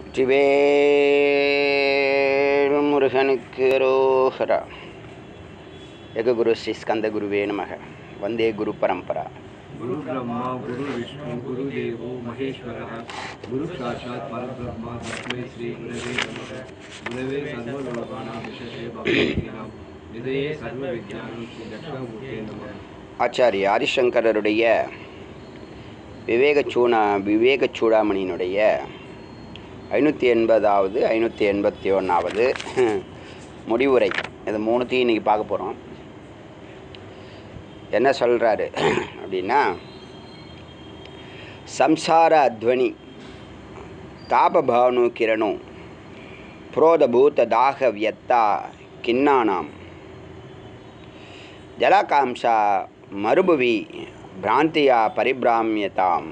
வெற்றிவேல் முருகனுக்கு ரோஹரா எககுரு ஸ்ரீ ஸ்கந்த குருவே நமக வந்தே குரு பரம்பரா गुरु ब्रह्मा गुरु विष्णु गुरु देवो महेश्वरः गुरु साक्षात् परब्रह्मा तस्मै श्री गुरवे नमः गुरवे सर्वलोकानां विशेषे भगवतीनां हृदये सर्वविज्ञानं श्री दक्षिणमूर्ते नमः ஆச்சாரிய ஆதிசங்கரருடைய விவேக சூணா விவேக சூடாமணியினுடைய ஐநூற்றி எண்பதாவது ஐநூற்றி எண்பத்தி ஒன்றாவது முடிவுரை இது மூணுத்தையும் இன்றைக்கி பார்க்க போகிறோம் என்ன சொல்கிறாரு அப்படின்னா சம்சார அத்வனி தாபபானு கிரணு புரோதபூத தாக வியத்தா கிண்ணானாம் ಜಲಕಾಂಶ ಮರುಭುವಿ ಭ್ರಾಂತಿಯ ಪರಿಭ್ರಾಮ್ಯತಾಂ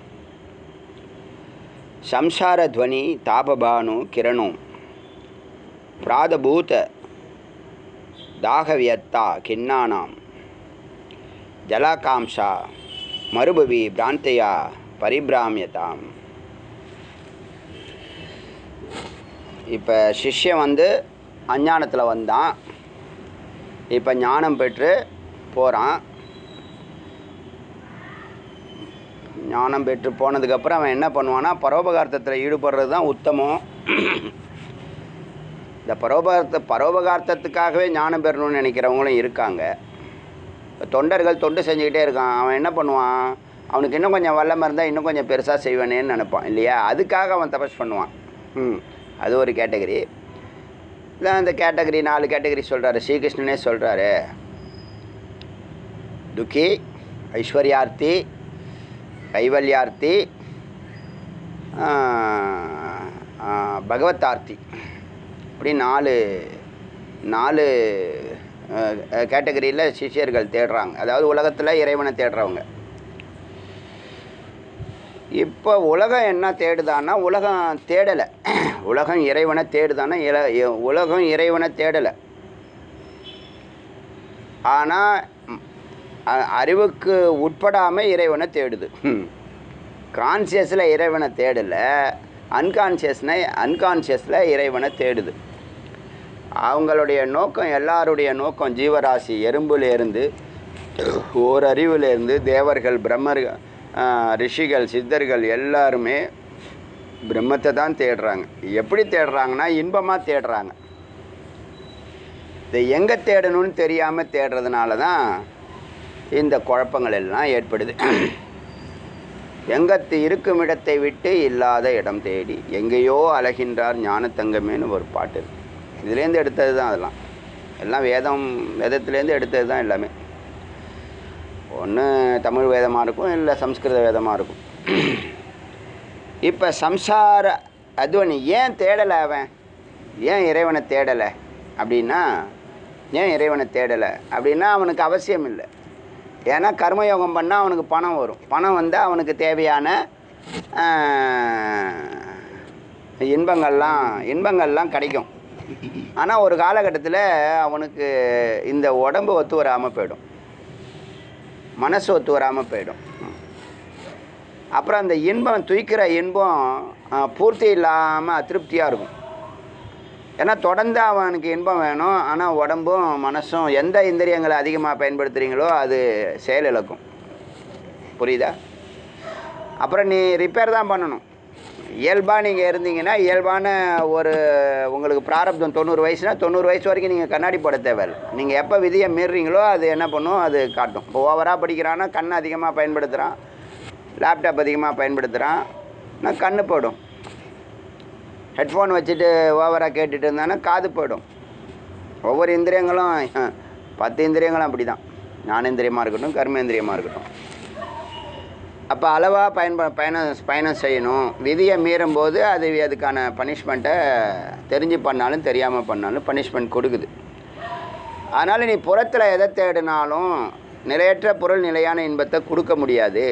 ಸಂಸಾರ ಧ್ವನಿ ತಾಪಭಾನು ಕಿರಣು ಪ್ರಾದಭೂತ ದಾಹವ್ಯತ್ತ ಖಿನ್ನಾನಾಂ ಜಲಕಾಂಶ மறுபவி பிராந்தையா பரிபிராமியதாம் இப்போ சிஷ்யன் வந்து அஞ்ஞானத்தில் வந்தான் இப்போ ஞானம் பெற்று போகிறான் ஞானம் பெற்று போனதுக்கப்புறம் அவன் என்ன பண்ணுவான்னா பரோபகார்த்தத்தில் ஈடுபடுறது தான் உத்தமம் இந்த பரோபகார்த்த பரோபகார்த்தத்துக்காகவே ஞானம் பெறணும்னு நினைக்கிறவங்களும் இருக்காங்க இப்ப தொண்டர்கள் தொண்டு செஞ்சுக்கிட்டே இருக்கான் அவன் என்ன பண்ணுவான் அவனுக்கு இன்னும் கொஞ்சம் வல்லமை இருந்தால் இன்னும் கொஞ்சம் பெருசாக செய்வேனேன்னு நினைப்பான் இல்லையா அதுக்காக அவன் தபஸ் பண்ணுவான் ம் அது ஒரு கேட்டகரி இல்லை அந்த கேட்டகரி நாலு கேட்டகரி சொல்கிறாரு ஸ்ரீகிருஷ்ணனே சொல்கிறாரு துக்கி ஐஸ்வர்யார்த்தி கைவல்யார்த்தி ஆஹ், ஆஹ், பகவத்தார்த்தி இப்படி நாலு நாலு கேட்டகரியில் சிஷ்யர்கள் தேடுறாங்க அதாவது உலகத்தில் இறைவனை தேடுறவங்க இப்போ உலகம் என்ன தேடுதான்னா உலகம் தேடலை உலகம் இறைவனை தேடுதான்னா இல இ- உலகம் இறைவனை தேடலை ஆனால் அறிவுக்கு உட்படாமல் இறைவனை தேடுது கான்சியஸில் இறைவனை தேடலை அன்கான்சியஸ்னை அன்கான்சியஸில் இறைவனை தேடுது அவங்களுடைய நோக்கம் எல்லாருடைய நோக்கம் ஜீவராசி எறும்புலேருந்து ஓரறிவுலேருந்து தேவர்கள் பிரம்மர் ஆஹ், ரிஷிகள் சித்தர்கள் எல்லாருமே பிரம்மத்தை தான் தேடுறாங்க எப்படி தேடுறாங்கன்னா இன்பமாக தேடுறாங்க இதை எங்கே தேடணும்னு தெரியாமல் தேடுறதுனால தான் இந்த குழப்பங்கள் எல்லாம் ஏற்படுது எங்கத்து இருக்கும் இடத்தை விட்டு இல்லாத இடம் தேடி எங்கேயோ அழகின்றார் ஞானத்தங்கமேன்னு ஒரு பாட்டு இருக்கு இதுலேருந்து எடுத்தது தான் அதெல்லாம் எல்லாம் வேதம் வேதத்துலேருந்து எடுத்தது தான் எல்லாமே ஒன்று தமிழ் வேதமாக இருக்கும் இல்லை சம்ஸ்கிருத வேதமாக இருக்கும் இப்போ சம்சார அத்வனி ஏன் தேடலை அவன் ஏன் இறைவனை தேடலை அப்படின்னா ஏன் இறைவனை தேடலை அப்படின்னா அவனுக்கு அவசியம் இல்லை ஏன்னா கர்மயோகம் பண்ணால் அவனுக்கு பணம் வரும் பணம் வந்தால் அவனுக்கு தேவையான ஆஹ், இன்பங்கள்லாம் இன்பங்கள்லாம் கிடைக்கும் ஆனால் ஒரு காலகட்டத்தில் அவனுக்கு இந்த உடம்பு ஒத்து வராமல் போயிடும் மனசு ஒத்து வராமல் போயிடும் அப்புறம் அந்த இன்பம் துய்க்கிற இன்பம் ஆஹ், பூர்த்தி இல்லாமல் அதிருப்தியாக இருக்கும் ஏன்னா தொடர்ந்து அவனுக்கு இன்பம் வேணும் ஆனால் உடம்பும் மனசும் எந்த இந்திரியங்களை அதிகமாக பயன்படுத்துகிறீங்களோ அது செயலிழக்கும் புரியுதா அப்புறம் நீ ரிப்பேர் தான் பண்ணணும் இயல்பாக நீங்கள் இருந்தீங்கன்னா இயல்பான ஒரு உங்களுக்கு பிராரப்தம் தொண்ணூறு வயசுனா தொண்ணூறு வயசு வரைக்கும் நீங்கள் கண்ணாடி போட தேவையில்லை நீங்கள் எப்போ விதியை மீறுறீங்களோ அது என்ன பண்ணும் அது காட்டும் இப்போ ஓவராக படிக்கிறான்னா கண் அதிகமாக பயன்படுத்துகிறான் லேப்டாப் அதிகமாக பயன்படுத்துகிறான் நான் கண்ணு போடும் ஹெட்ஃபோன் வச்சுட்டு ஓவராக கேட்டுட்டு இருந்தானா காது போயிடும் ஒவ்வொரு இந்திரியங்களும் அஹ், பத்து இந்திரியங்களும் அப்படி தான் ஞானேந்திரியமாக இருக்கட்டும் கர்மேந்திரியமாக இருக்கட்டும் அப்போ அளவாக பயன்ப பயணம் பயணம் செய்யணும் விதியை மீறும்போது அது அதுக்கான பனிஷ்மெண்ட்டை தெரிஞ்சு பண்ணாலும் தெரியாமல் பண்ணாலும் பனிஷ்மெண்ட் கொடுக்குது அதனால் நீ புறத்தில் எதை தேடினாலும் நிலையற்ற பொருள் நிலையான இன்பத்தை கொடுக்க முடியாது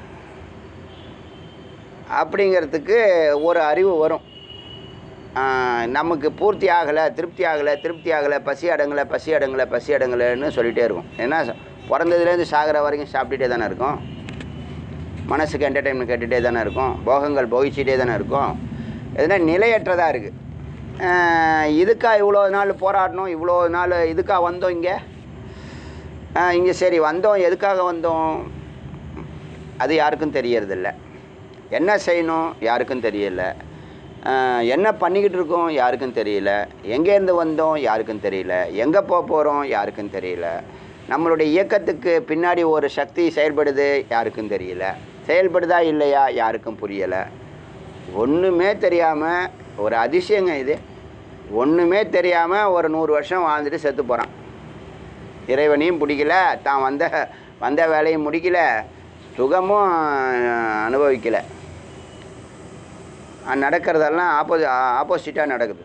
அப்படிங்கிறதுக்கு ஒரு அறிவு வரும் ஆஹ் நமக்கு பூர்த்தி ஆகலை திருப்தி ஆகலை திருப்தி ஆகலை பசி அடங்கலை பசி அடங்கலை பசி அடங்கலைன்னு சொல்லிகிட்டே இருக்கும் ஏன்னா பிறந்ததுலேருந்து சாகிற வரைக்கும் சாப்பிட்டுட்டே தானே இருக்கும் மனசுக்கு என்டர்டெயின்மெண்ட் கேட்டுகிட்டே தானே இருக்கும் போகங்கள் போகிச்சிட்டே தானே இருக்கும் எதுனா நிலையற்றதாக இருக்குது இதுக்கா இவ்வளோ நாள் போராடணும் இவ்வளோ நாள் இதுக்கா வந்தோம் இங்கே இங்கே சரி வந்தோம் எதுக்காக வந்தோம் அது யாருக்கும் தெரியறதில்ல என்ன செய்யணும் யாருக்கும் தெரியல ஆஹ் என்ன பண்ணிக்கிட்டு இருக்கோம் யாருக்கும் தெரியல எங்கேருந்து வந்தோம் யாருக்கும் தெரியல எங்கே போக போகிறோம் யாருக்கும் தெரியல நம்மளுடைய இயக்கத்துக்கு பின்னாடி ஒரு சக்தி செயல்படுது யாருக்கும் தெரியல செயல்படுதா இல்லையா யாருக்கும் புரியலை ஒன்றுமே தெரியாமல் ஒரு அதிசயங்க இது ஒன்றுமே தெரியாமல் ஒரு நூறு வருஷம் வாழ்ந்துட்டு செத்து போகிறான் இறைவனையும் பிடிக்கல தான் வந்த வந்த வேலையும் முடிக்கல சுகமும் அனுபவிக்கலை நடக்கிறதெல்லாம் ஆப்போ ஆப்போசிட்டாக நடக்குது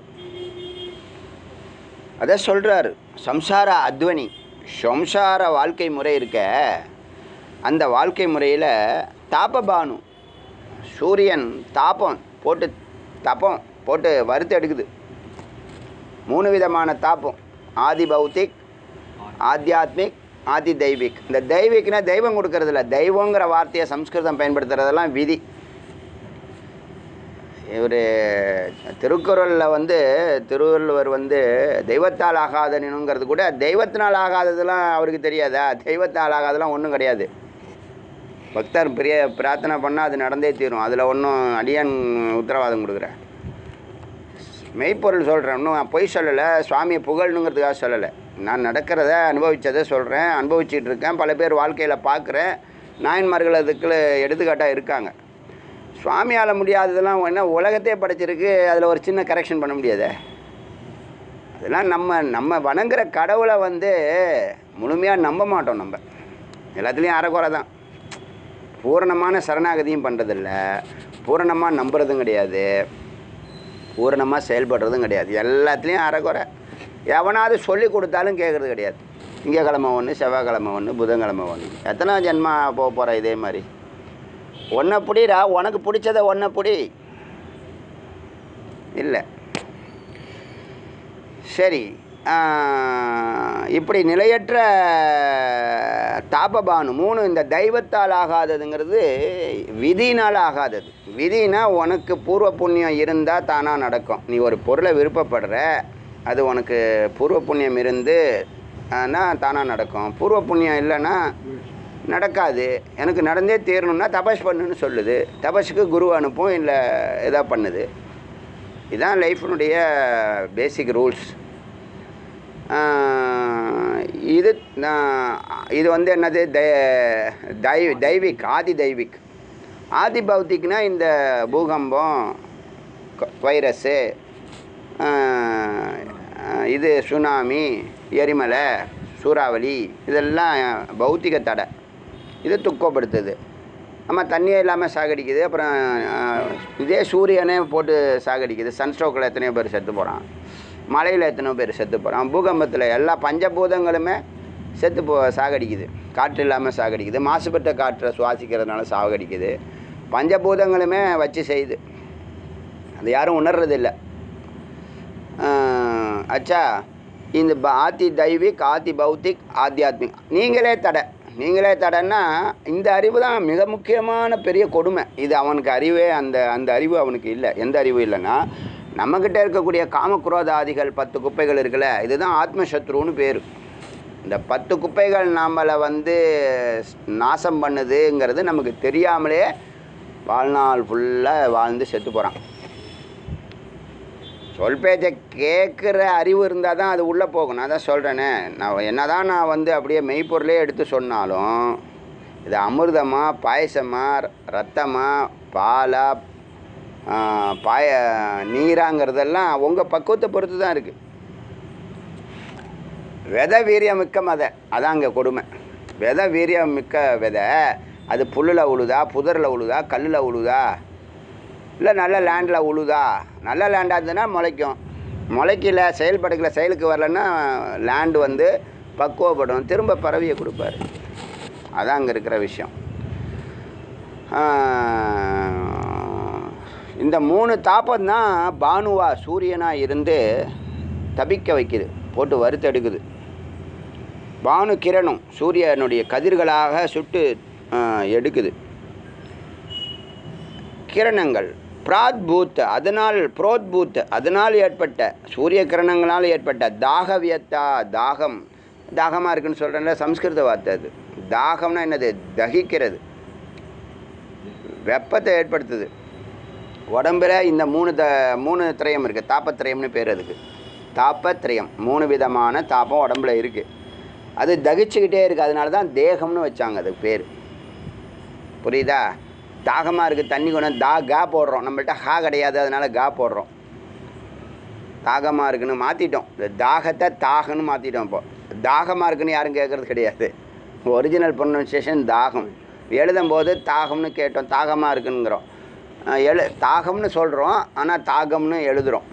அதை சொல்கிறாரு சம்சார அத்வனி சம்சார வாழ்க்கை முறை இருக்க அந்த வாழ்க்கை முறையில் தாபபானு சூரியன் தாபம் போட்டு தப்பம் போட்டு வறுத்து எடுக்குது மூணு விதமான தாபம் ஆதி பௌத்திக் ஆத்தியாத்மிக் ஆதி தெய்வீக் இந்த தெய்வீக்னா தெய்வம் கொடுக்கறதில்ல தெய்வங்கிற வார்த்தையை சம்ஸ்கிருதம் பயன்படுத்துறதெல்லாம் விதி இவர் திருக்குறளில் வந்து திருவள்ளுவர் வந்து தெய்வத்தால் ஆகாதனுங்கிறது கூட தெய்வத்தினால் ஆகாததெல்லாம் அவருக்கு தெரியாதா தெய்வத்தால் ஆகாதெல்லாம் ஒன்றும் கிடையாது பக்தர் பெரிய பிரார்த்தனை பண்ணால் அது நடந்தே தீரும் அதில் ஒன்றும் அடியான் உத்தரவாதம் கொடுக்குறேன் மெய்ப்பொருள் சொல்கிறேன் இன்னும் நான் பொய் சொல்லலை சுவாமியை புகழணுங்கிறதுக்காக சொல்லலை நான் நடக்கிறத அனுபவித்ததை சொல்கிறேன் அனுபவிச்சிட்டு இருக்கேன் பல பேர் வாழ்க்கையில் பார்க்குறேன் நாயன்மார்கள் அதுக்குள்ள எடுத்துக்காட்டாக இருக்காங்க சுவாமியால் முடியாததெல்லாம் என்ன உலகத்தையே படைச்சிருக்கு அதில் ஒரு சின்ன கரெக்ஷன் பண்ண முடியாதே அதெல்லாம் நம்ம நம்ம வணங்குற கடவுளை வந்து முழுமையாக நம்ப மாட்டோம் நம்ம எல்லாத்துலேயும் அறக்குறை தான் பூரணமான சரணாகதியும் பண்ணுறதில்ல பூரணமாக நம்புறதும் கிடையாது பூரணமாக செயல்படுறதும் கிடையாது எல்லாத்துலேயும் அறக்குறை எவனாவது சொல்லி கொடுத்தாலும் கேட்குறது கிடையாது திங்கக்கிழமை ஒன்று செவ்வாய்க்கிழமை ஒன்று புதன்கிழமை ஒன்று எத்தனை ஜென்மா போக போகிற இதே மாதிரி ஒன்றை பிடிடா உனக்கு பிடிச்சத ஒன்றை பிடி இல்லை சரி ஆஹ், இப்படி நிலையற்ற தாபபானு மூணு இந்த தெய்வத்தால் ஆகாததுங்கிறது விதினால் ஆகாதது விதினா உனக்கு பூர்வ புண்ணியம் இருந்தால் தானாக நடக்கும் நீ ஒரு பொருளை விருப்பப்படுற அது உனக்கு பூர்வ புண்ணியம் இருந்து ஆனா தானாக நடக்கும் பூர்வ புண்ணியம் இல்லைன்னா நடக்காது எனக்கு நடந்தே தீரணும்னா தபஸ் பண்ணுன்னு சொல்லுது தபஸுக்கு குரு அனுப்பும் இல்லை எதா பண்ணுது இதுதான் லைஃபினுடைய பேசிக் ரூல்ஸ் இது நான் இது வந்து என்னது தை- தை தெய்வீக் ஆதி தெய்வீக் ஆதி பௌத்திக்னா இந்த பூகம்பம் கொ- வைரஸு ஆஹ், இது சுனாமி எரிமலை சூறாவளி இதெல்லாம் பௌத்திக தடை இது துக்கப்படுத்துது நம்ம தண்ணியே இல்லாமல் சாகடிக்குது அப்புறம் ஆஹ், இதே சூரியனே போட்டு சாகடிக்குது சன்ஸ்ட்ரோக்கில் எத்தனையோ பேர் செத்து போகிறான் மழையில் எத்தனையோ பேர் செத்து போகிறான் பூகம்பத்தில் எல்லா பஞ்சபூதங்களுமே செத்து போ சாகடிக்குது காற்று இல்லாமல் சாகடிக்குது மாசுபட்ட காற்றை சுவாசிக்கிறதுனால சாகடிக்குது பஞ்சபூதங்களுமே வச்சு செய்யுது அது யாரும் உணர்றதில்லை ஆஹ், அச்சா இந்த ப- ஆதி தெய்வீக் ஆதி பௌத்திக் ஆத்தியாத்மிக் நீங்களே தடை நீங்களே தடைன்னா இந்த அறிவு தான் மிக முக்கியமான பெரிய கொடுமை இது அவனுக்கு அறிவே அந்த அந்த அறிவு அவனுக்கு இல்லை எந்த அறிவு இல்லைன்னா நம்மக்கிட்ட இருக்கக்கூடிய காமக்ரோதாதிகள் பத்து குப்பைகள் இருக்குல்ல இதுதான் ஆத்மசத்ருன்னு பேர் இந்த பத்து குப்பைகள் நம்மளை வந்து நாசம் பண்ணுதுங்கிறது நமக்கு தெரியாமலே வாழ்நாள் ஃபுல்லாக வாழ்ந்து செத்து போகிறான் சொல் பேச்சை கேட்குற அறிவு இருந்தால் தான் அது உள்ளே போகும் நான் தான் சொல்கிறேனே நான் என்ன தான் நான் வந்து அப்படியே மெய்ப்பொருளே எடுத்து சொன்னாலும் இது அமிர்தமா பாயசமா ரத்தமா பாலா ஆ, பாய நீராங்கிறதெல்லாம் உங்கள் பக்குவத்தை பொறுத்து தான் இருக்குது விதை வீரியம் மிக்க மதை அதான் அங்கே கொடுமை விதை வீரியம் மிக்க விதை அது புல்லில் உழுதா புதரில் உழுதா கல்லில் உழுதா இல்லை நல்ல லேண்டில் உழுதா நல்ல லேண்டாக இருந்ததுன்னா முளைக்கும் முளைக்கல செயல்படுக்கல செயலுக்கு வரலன்னா லேண்டு வந்து பக்குவப்படும் திரும்ப பறவையை கொடுப்பாரு அதான் அங்கே இருக்கிற விஷயம் ஆஹ், இந்த மூணு தாப்பம் தான் பானுவா சூரியனாக இருந்து தபிக்க வைக்குது போட்டு வறுத்தெடுக்குது பானு கிரணம் சூரியனுடைய கதிர்களாக சுட்டு ஆஹ், எடுக்குது கிரணங்கள் பிராத்பூத் அதனால் புரோத்பூத் அதனால் ஏற்பட்ட சூரிய கிரணங்களால் ஏற்பட்ட தாகவியத்தா தாகம் தாகமாக இருக்குன்னு சொல்கிறேன்ல சம்ஸ்கிருத வார்த்தை அது தாகம்னா என்னது தகிக்கிறது வெப்பத்தை ஏற்படுத்துது உடம்புல இந்த மூணு த மூணு திரயம் இருக்குது தாப்பத்திரயம்னு பேர் அதுக்கு தாப்பத்திரயம் மூணு விதமான தாப்பம் உடம்புல இருக்குது அது தகிச்சுக்கிட்டே இருக்குது அதனால தான் தேகம்னு வச்சாங்க அதுக்கு பேர் புரியுதா தாகமாக இருக்குது தண்ணி கொண்டு தா கா போடுறோம் நம்மள்ட்ட ஹா கிடையாது அதனால கா போடுறோம் தாகமாக இருக்குன்னு மாற்றிட்டோம் இந்த தாகத்தை தாகன்னு மாற்றிட்டோம் இப்போ தாகமாக இருக்குன்னு யாரும் கேட்குறது கிடையாது ஒரிஜினல் ப்ரொனன்சியேஷன் தாகம் எழுதும்போது தாகம்னு கேட்டோம் தாகமாக இருக்குங்கிறோம் அஹ் எழு தாகம்னு சொல்கிறோம் ஆனால் தாகம்னு எழுதுகிறோம்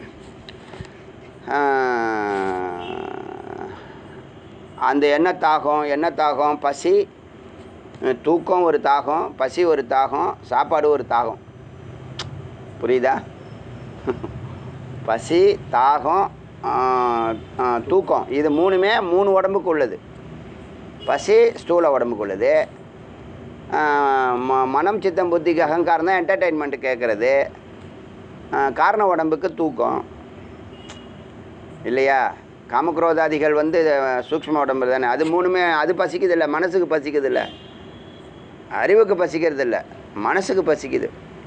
அந்த என்ன தாகம் என்ன தாகம் பசி அஹ் தூக்கம் ஒரு தாகம் பசி ஒரு தாகம் சாப்பாடு ஒரு தாகம் புரியுதா பசி தாகம் ஆஹ், ஆஹ், தூக்கம் இது மூணுமே மூணு உடம்புக்கு உள்ளது பசி ஸ்தூல உடம்புக்கு உள்ளது ஆஹ், ம மனம் சித்தம் புத்திக்கு அகங்காரம் தான் என்டர்டெயின்மெண்ட் கேட்குறது காரண உடம்புக்கு தூக்கம் இல்லையா காமக்ரோதாதிகள் வந்து அஹ், சூக்ஷ்ம உடம்பு தானே அது மூணுமே அது பசிக்குது இல்லை மனசுக்கு பசிக்குது இல்லை அறிவுக்கு பசிக்கிறது இல்லை மனசுக்கு பசிக்குது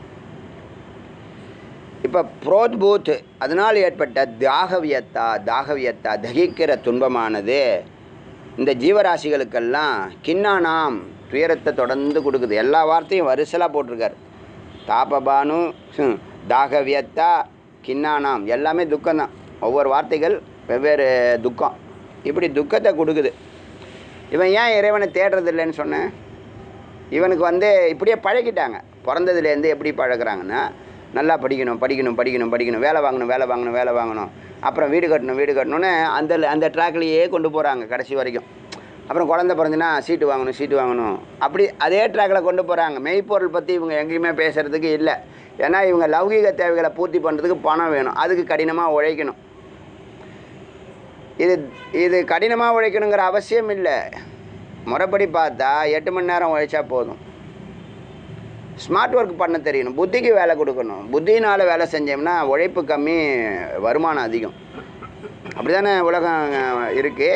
இப்போ புரோத்பூத் அதனால் ஏற்பட்ட தாகவியத்தா தாகவியத்தா தகிக்கிற துன்பமானது இந்த ஜீவராசிகளுக்கெல்லாம் கிண்ணானாம் துயரத்தை தொடர்ந்து கொடுக்குது எல்லா வார்த்தையும் வரிசலாக போட்டிருக்காரு தாபபானு ஹம், தாகவியத்தா கிண்ணானாம் எல்லாமே துக்கம்தான் ஒவ்வொரு வார்த்தைகள் வெவ்வேறு துக்கம் இப்படி துக்கத்தை கொடுக்குது இவன் ஏன் இறைவனை தேடுறது இல்லைன்னு சொன்னேன் இவனுக்கு வந்து இப்படியே பழகிட்டாங்க பிறந்ததுலேருந்து எப்படி பழகுறாங்கன்னா நல்லா படிக்கணும் படிக்கணும் படிக்கணும் படிக்கணும் வேலை வாங்கணும் வேலை வாங்கணும் வேலை வாங்கணும் அப்புறம் வீடு கட்டணும் வீடு கட்டணும்னு அந்த அந்த ட்ராக்லேயே கொண்டு போகிறாங்க கடைசி வரைக்கும் அப்புறம் குழந்தை பிறந்துன்னா சீட்டு வாங்கணும் சீட்டு வாங்கணும் அப்படி அதே ட்ராக்கில் கொண்டு போகிறாங்க மெய்ப்பொருள் பற்றி இவங்க எங்கேயுமே பேசுகிறதுக்கு இல்லை ஏன்னா இவங்க லௌகீக தேவைகளை பூர்த்தி பண்ணுறதுக்கு பணம் வேணும் அதுக்கு கடினமாக உழைக்கணும் இது இது கடினமாக உழைக்கணுங்கிற அவசியம் இல்லை முறைப்படி பார்த்தா எட்டு மணி நேரம் உழைச்சா போதும் ஸ்மார்ட் ஒர்க் பண்ண தெரியணும் புத்திக்கு வேலை கொடுக்கணும் புத்தினால் வேலை செஞ்சோம்னா உழைப்பு கம்மி வருமானம் அதிகம் அப்படி தானே உலகம் இருக்குது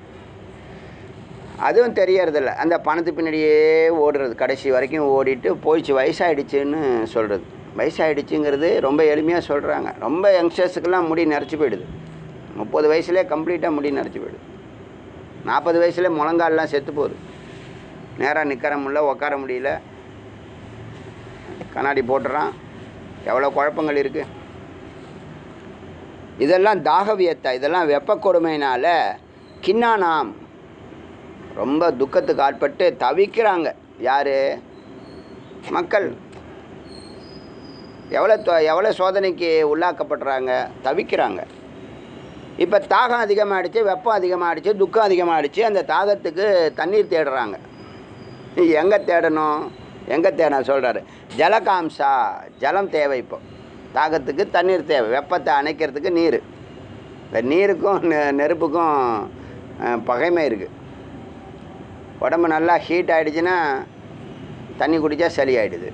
அதுவும் தெரியறதில்ல அந்த பணத்து பின்னாடியே ஓடுறது கடைசி வரைக்கும் ஓடிட்டு போயிடுச்சு வயசாயிடுச்சுன்னு சொல்கிறது வயசாயிடுச்சுங்கிறது ரொம்ப எளிமையாக சொல்கிறாங்க ரொம்ப யங்ஸ்டர்ஸுக்கெல்லாம் முடி நரைச்சி போயிடுது முப்பது வயசுலேயே கம்ப்ளீட்டாக முடி நரைச்சி போயிடுது நாற்பது வயசுலேயே முழங்கால்லாம் செத்து போகுது நேராக நிற்கற முடியல உட்கார முடியல கண்ணாடி போட்டுறான் எவ்வளோ குழப்பங்கள் இருக்குது இதெல்லாம் தாகவியத்தா இதெல்லாம் வெப்ப கொடுமையினால கிண்ணானாம் ரொம்ப துக்கத்துக்கு ஆட்பட்டு தவிக்கிறாங்க யார் மக்கள் எவ்வளோ தொ- எவ்வளோ சோதனைக்கு உள்ளாக்கப்படுறாங்க தவிக்கிறாங்க இப்போ தாகம் அதிகமாகிடுச்சு வெப்பம் அதிகமாகிடுச்சு துக்கம் அதிகமாகிடுச்சு அந்த தாகத்துக்கு தண்ணீர் தேடுறாங்க எங்கே தேடணும் எங்கே தேடணும் சொல்கிறாரு ஜலகாம்சா ஜலம் தேவை இப்போ தாகத்துக்கு தண்ணீர் தேவை வெப்பத்தை அணைக்கிறதுக்கு நீர் இந்த நீருக்கும் நெ- நெருப்புக்கும் அஹ், பகைமை இருக்குது உடம்பு நல்லா ஹீட் ஆகிடுச்சுன்னா தண்ணி குடித்தா சளி ஆகிடுது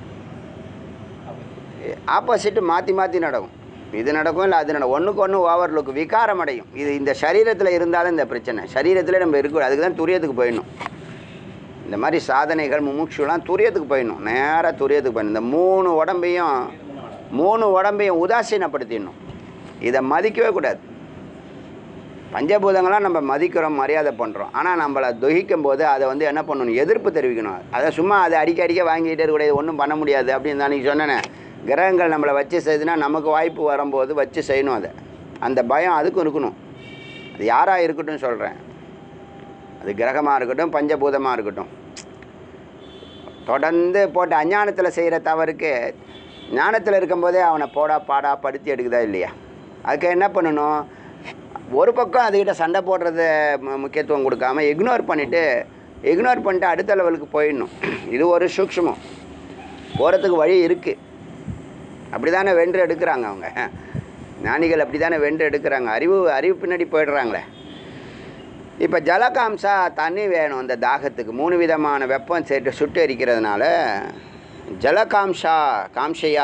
ஆப்போசிட்டு மாற்றி மாற்றி நடக்கும் இது நடக்கும் இல்லை அது நடக்கும் ஒன்றுக்கு ஒன்று ஓவர்லுக் விகாரம் அடையும் இது இந்த சரீரத்தில் இருந்தாலும் இந்த பிரச்சனை சரீரத்தில் நம்ம இருக்கக்கூடாது அதுக்கு தான் துரியத்துக்கு போயிடணும் இந்த மாதிரி சாதனைகள் முமுட்சுலாம் துரியத்துக்கு போயிடணும் நேராக துரியத்துக்கு போயிடணும் இந்த மூணு உடம்பையும் மூணு உடம்பையும் உதாசீனப்படுத்திடணும் இதை மதிக்கவே கூடாது பஞ்சபூதங்களாம் நம்ம மதிக்கிறோம் மரியாதை பண்ணுறோம் ஆனால் நம்மளை துகிக்கும் போது அதை வந்து என்ன பண்ணணும் எதிர்ப்பு தெரிவிக்கணும் அதை சும்மா அதை அடிக்க அடிக்க வாங்கிட்டே இருக்கக்கூடாது ஒன்றும் பண்ண முடியாது அப்படின்னு தான் நீ சொன்னேனே கிரகங்கள் நம்மளை வச்சு செய்துன்னா நமக்கு வாய்ப்பு வரும்போது வச்சு செய்யணும் அதை அந்த பயம் அதுக்கும் இருக்கணும் அது யாராக இருக்கட்டும் சொல்கிறேன் அது கிரகமாக இருக்கட்டும் பஞ்சபூதமாக இருக்கட்டும் தொடர்ந்து போட்டு அஞ்ஞானத்தில் செய்கிற தவறுக்கு ஞானத்தில் இருக்கும்போதே அவனை போடா பாடா படுத்தி எடுக்குதா இல்லையா அதுக்கு என்ன பண்ணணும் ஒரு பக்கம் அதுக்கிட்ட சண்டை போடுறத மு- முக்கியத்துவம் கொடுக்காம இக்னோர் பண்ணிவிட்டு இக்னோர் பண்ணிட்டு அடுத்த லெவலுக்கு போயிடணும் இது ஒரு சூக்ஷ்மம் போகிறதுக்கு வழி இருக்குது அப்படி தானே வென்று எடுக்கிறாங்க அவங்க ஞானிகள் அப்படி தானே வென்று எடுக்கிறாங்க அறிவு அறிவு பின்னாடி போயிடுறாங்களே இப்போ ஜலகாம்சா தண்ணி வேணும் அந்த தாகத்துக்கு மூணு விதமான வெப்பம் சேர்த்து சுட்டு எரிக்கிறதுனால ஜலகாம்சா காம்சையா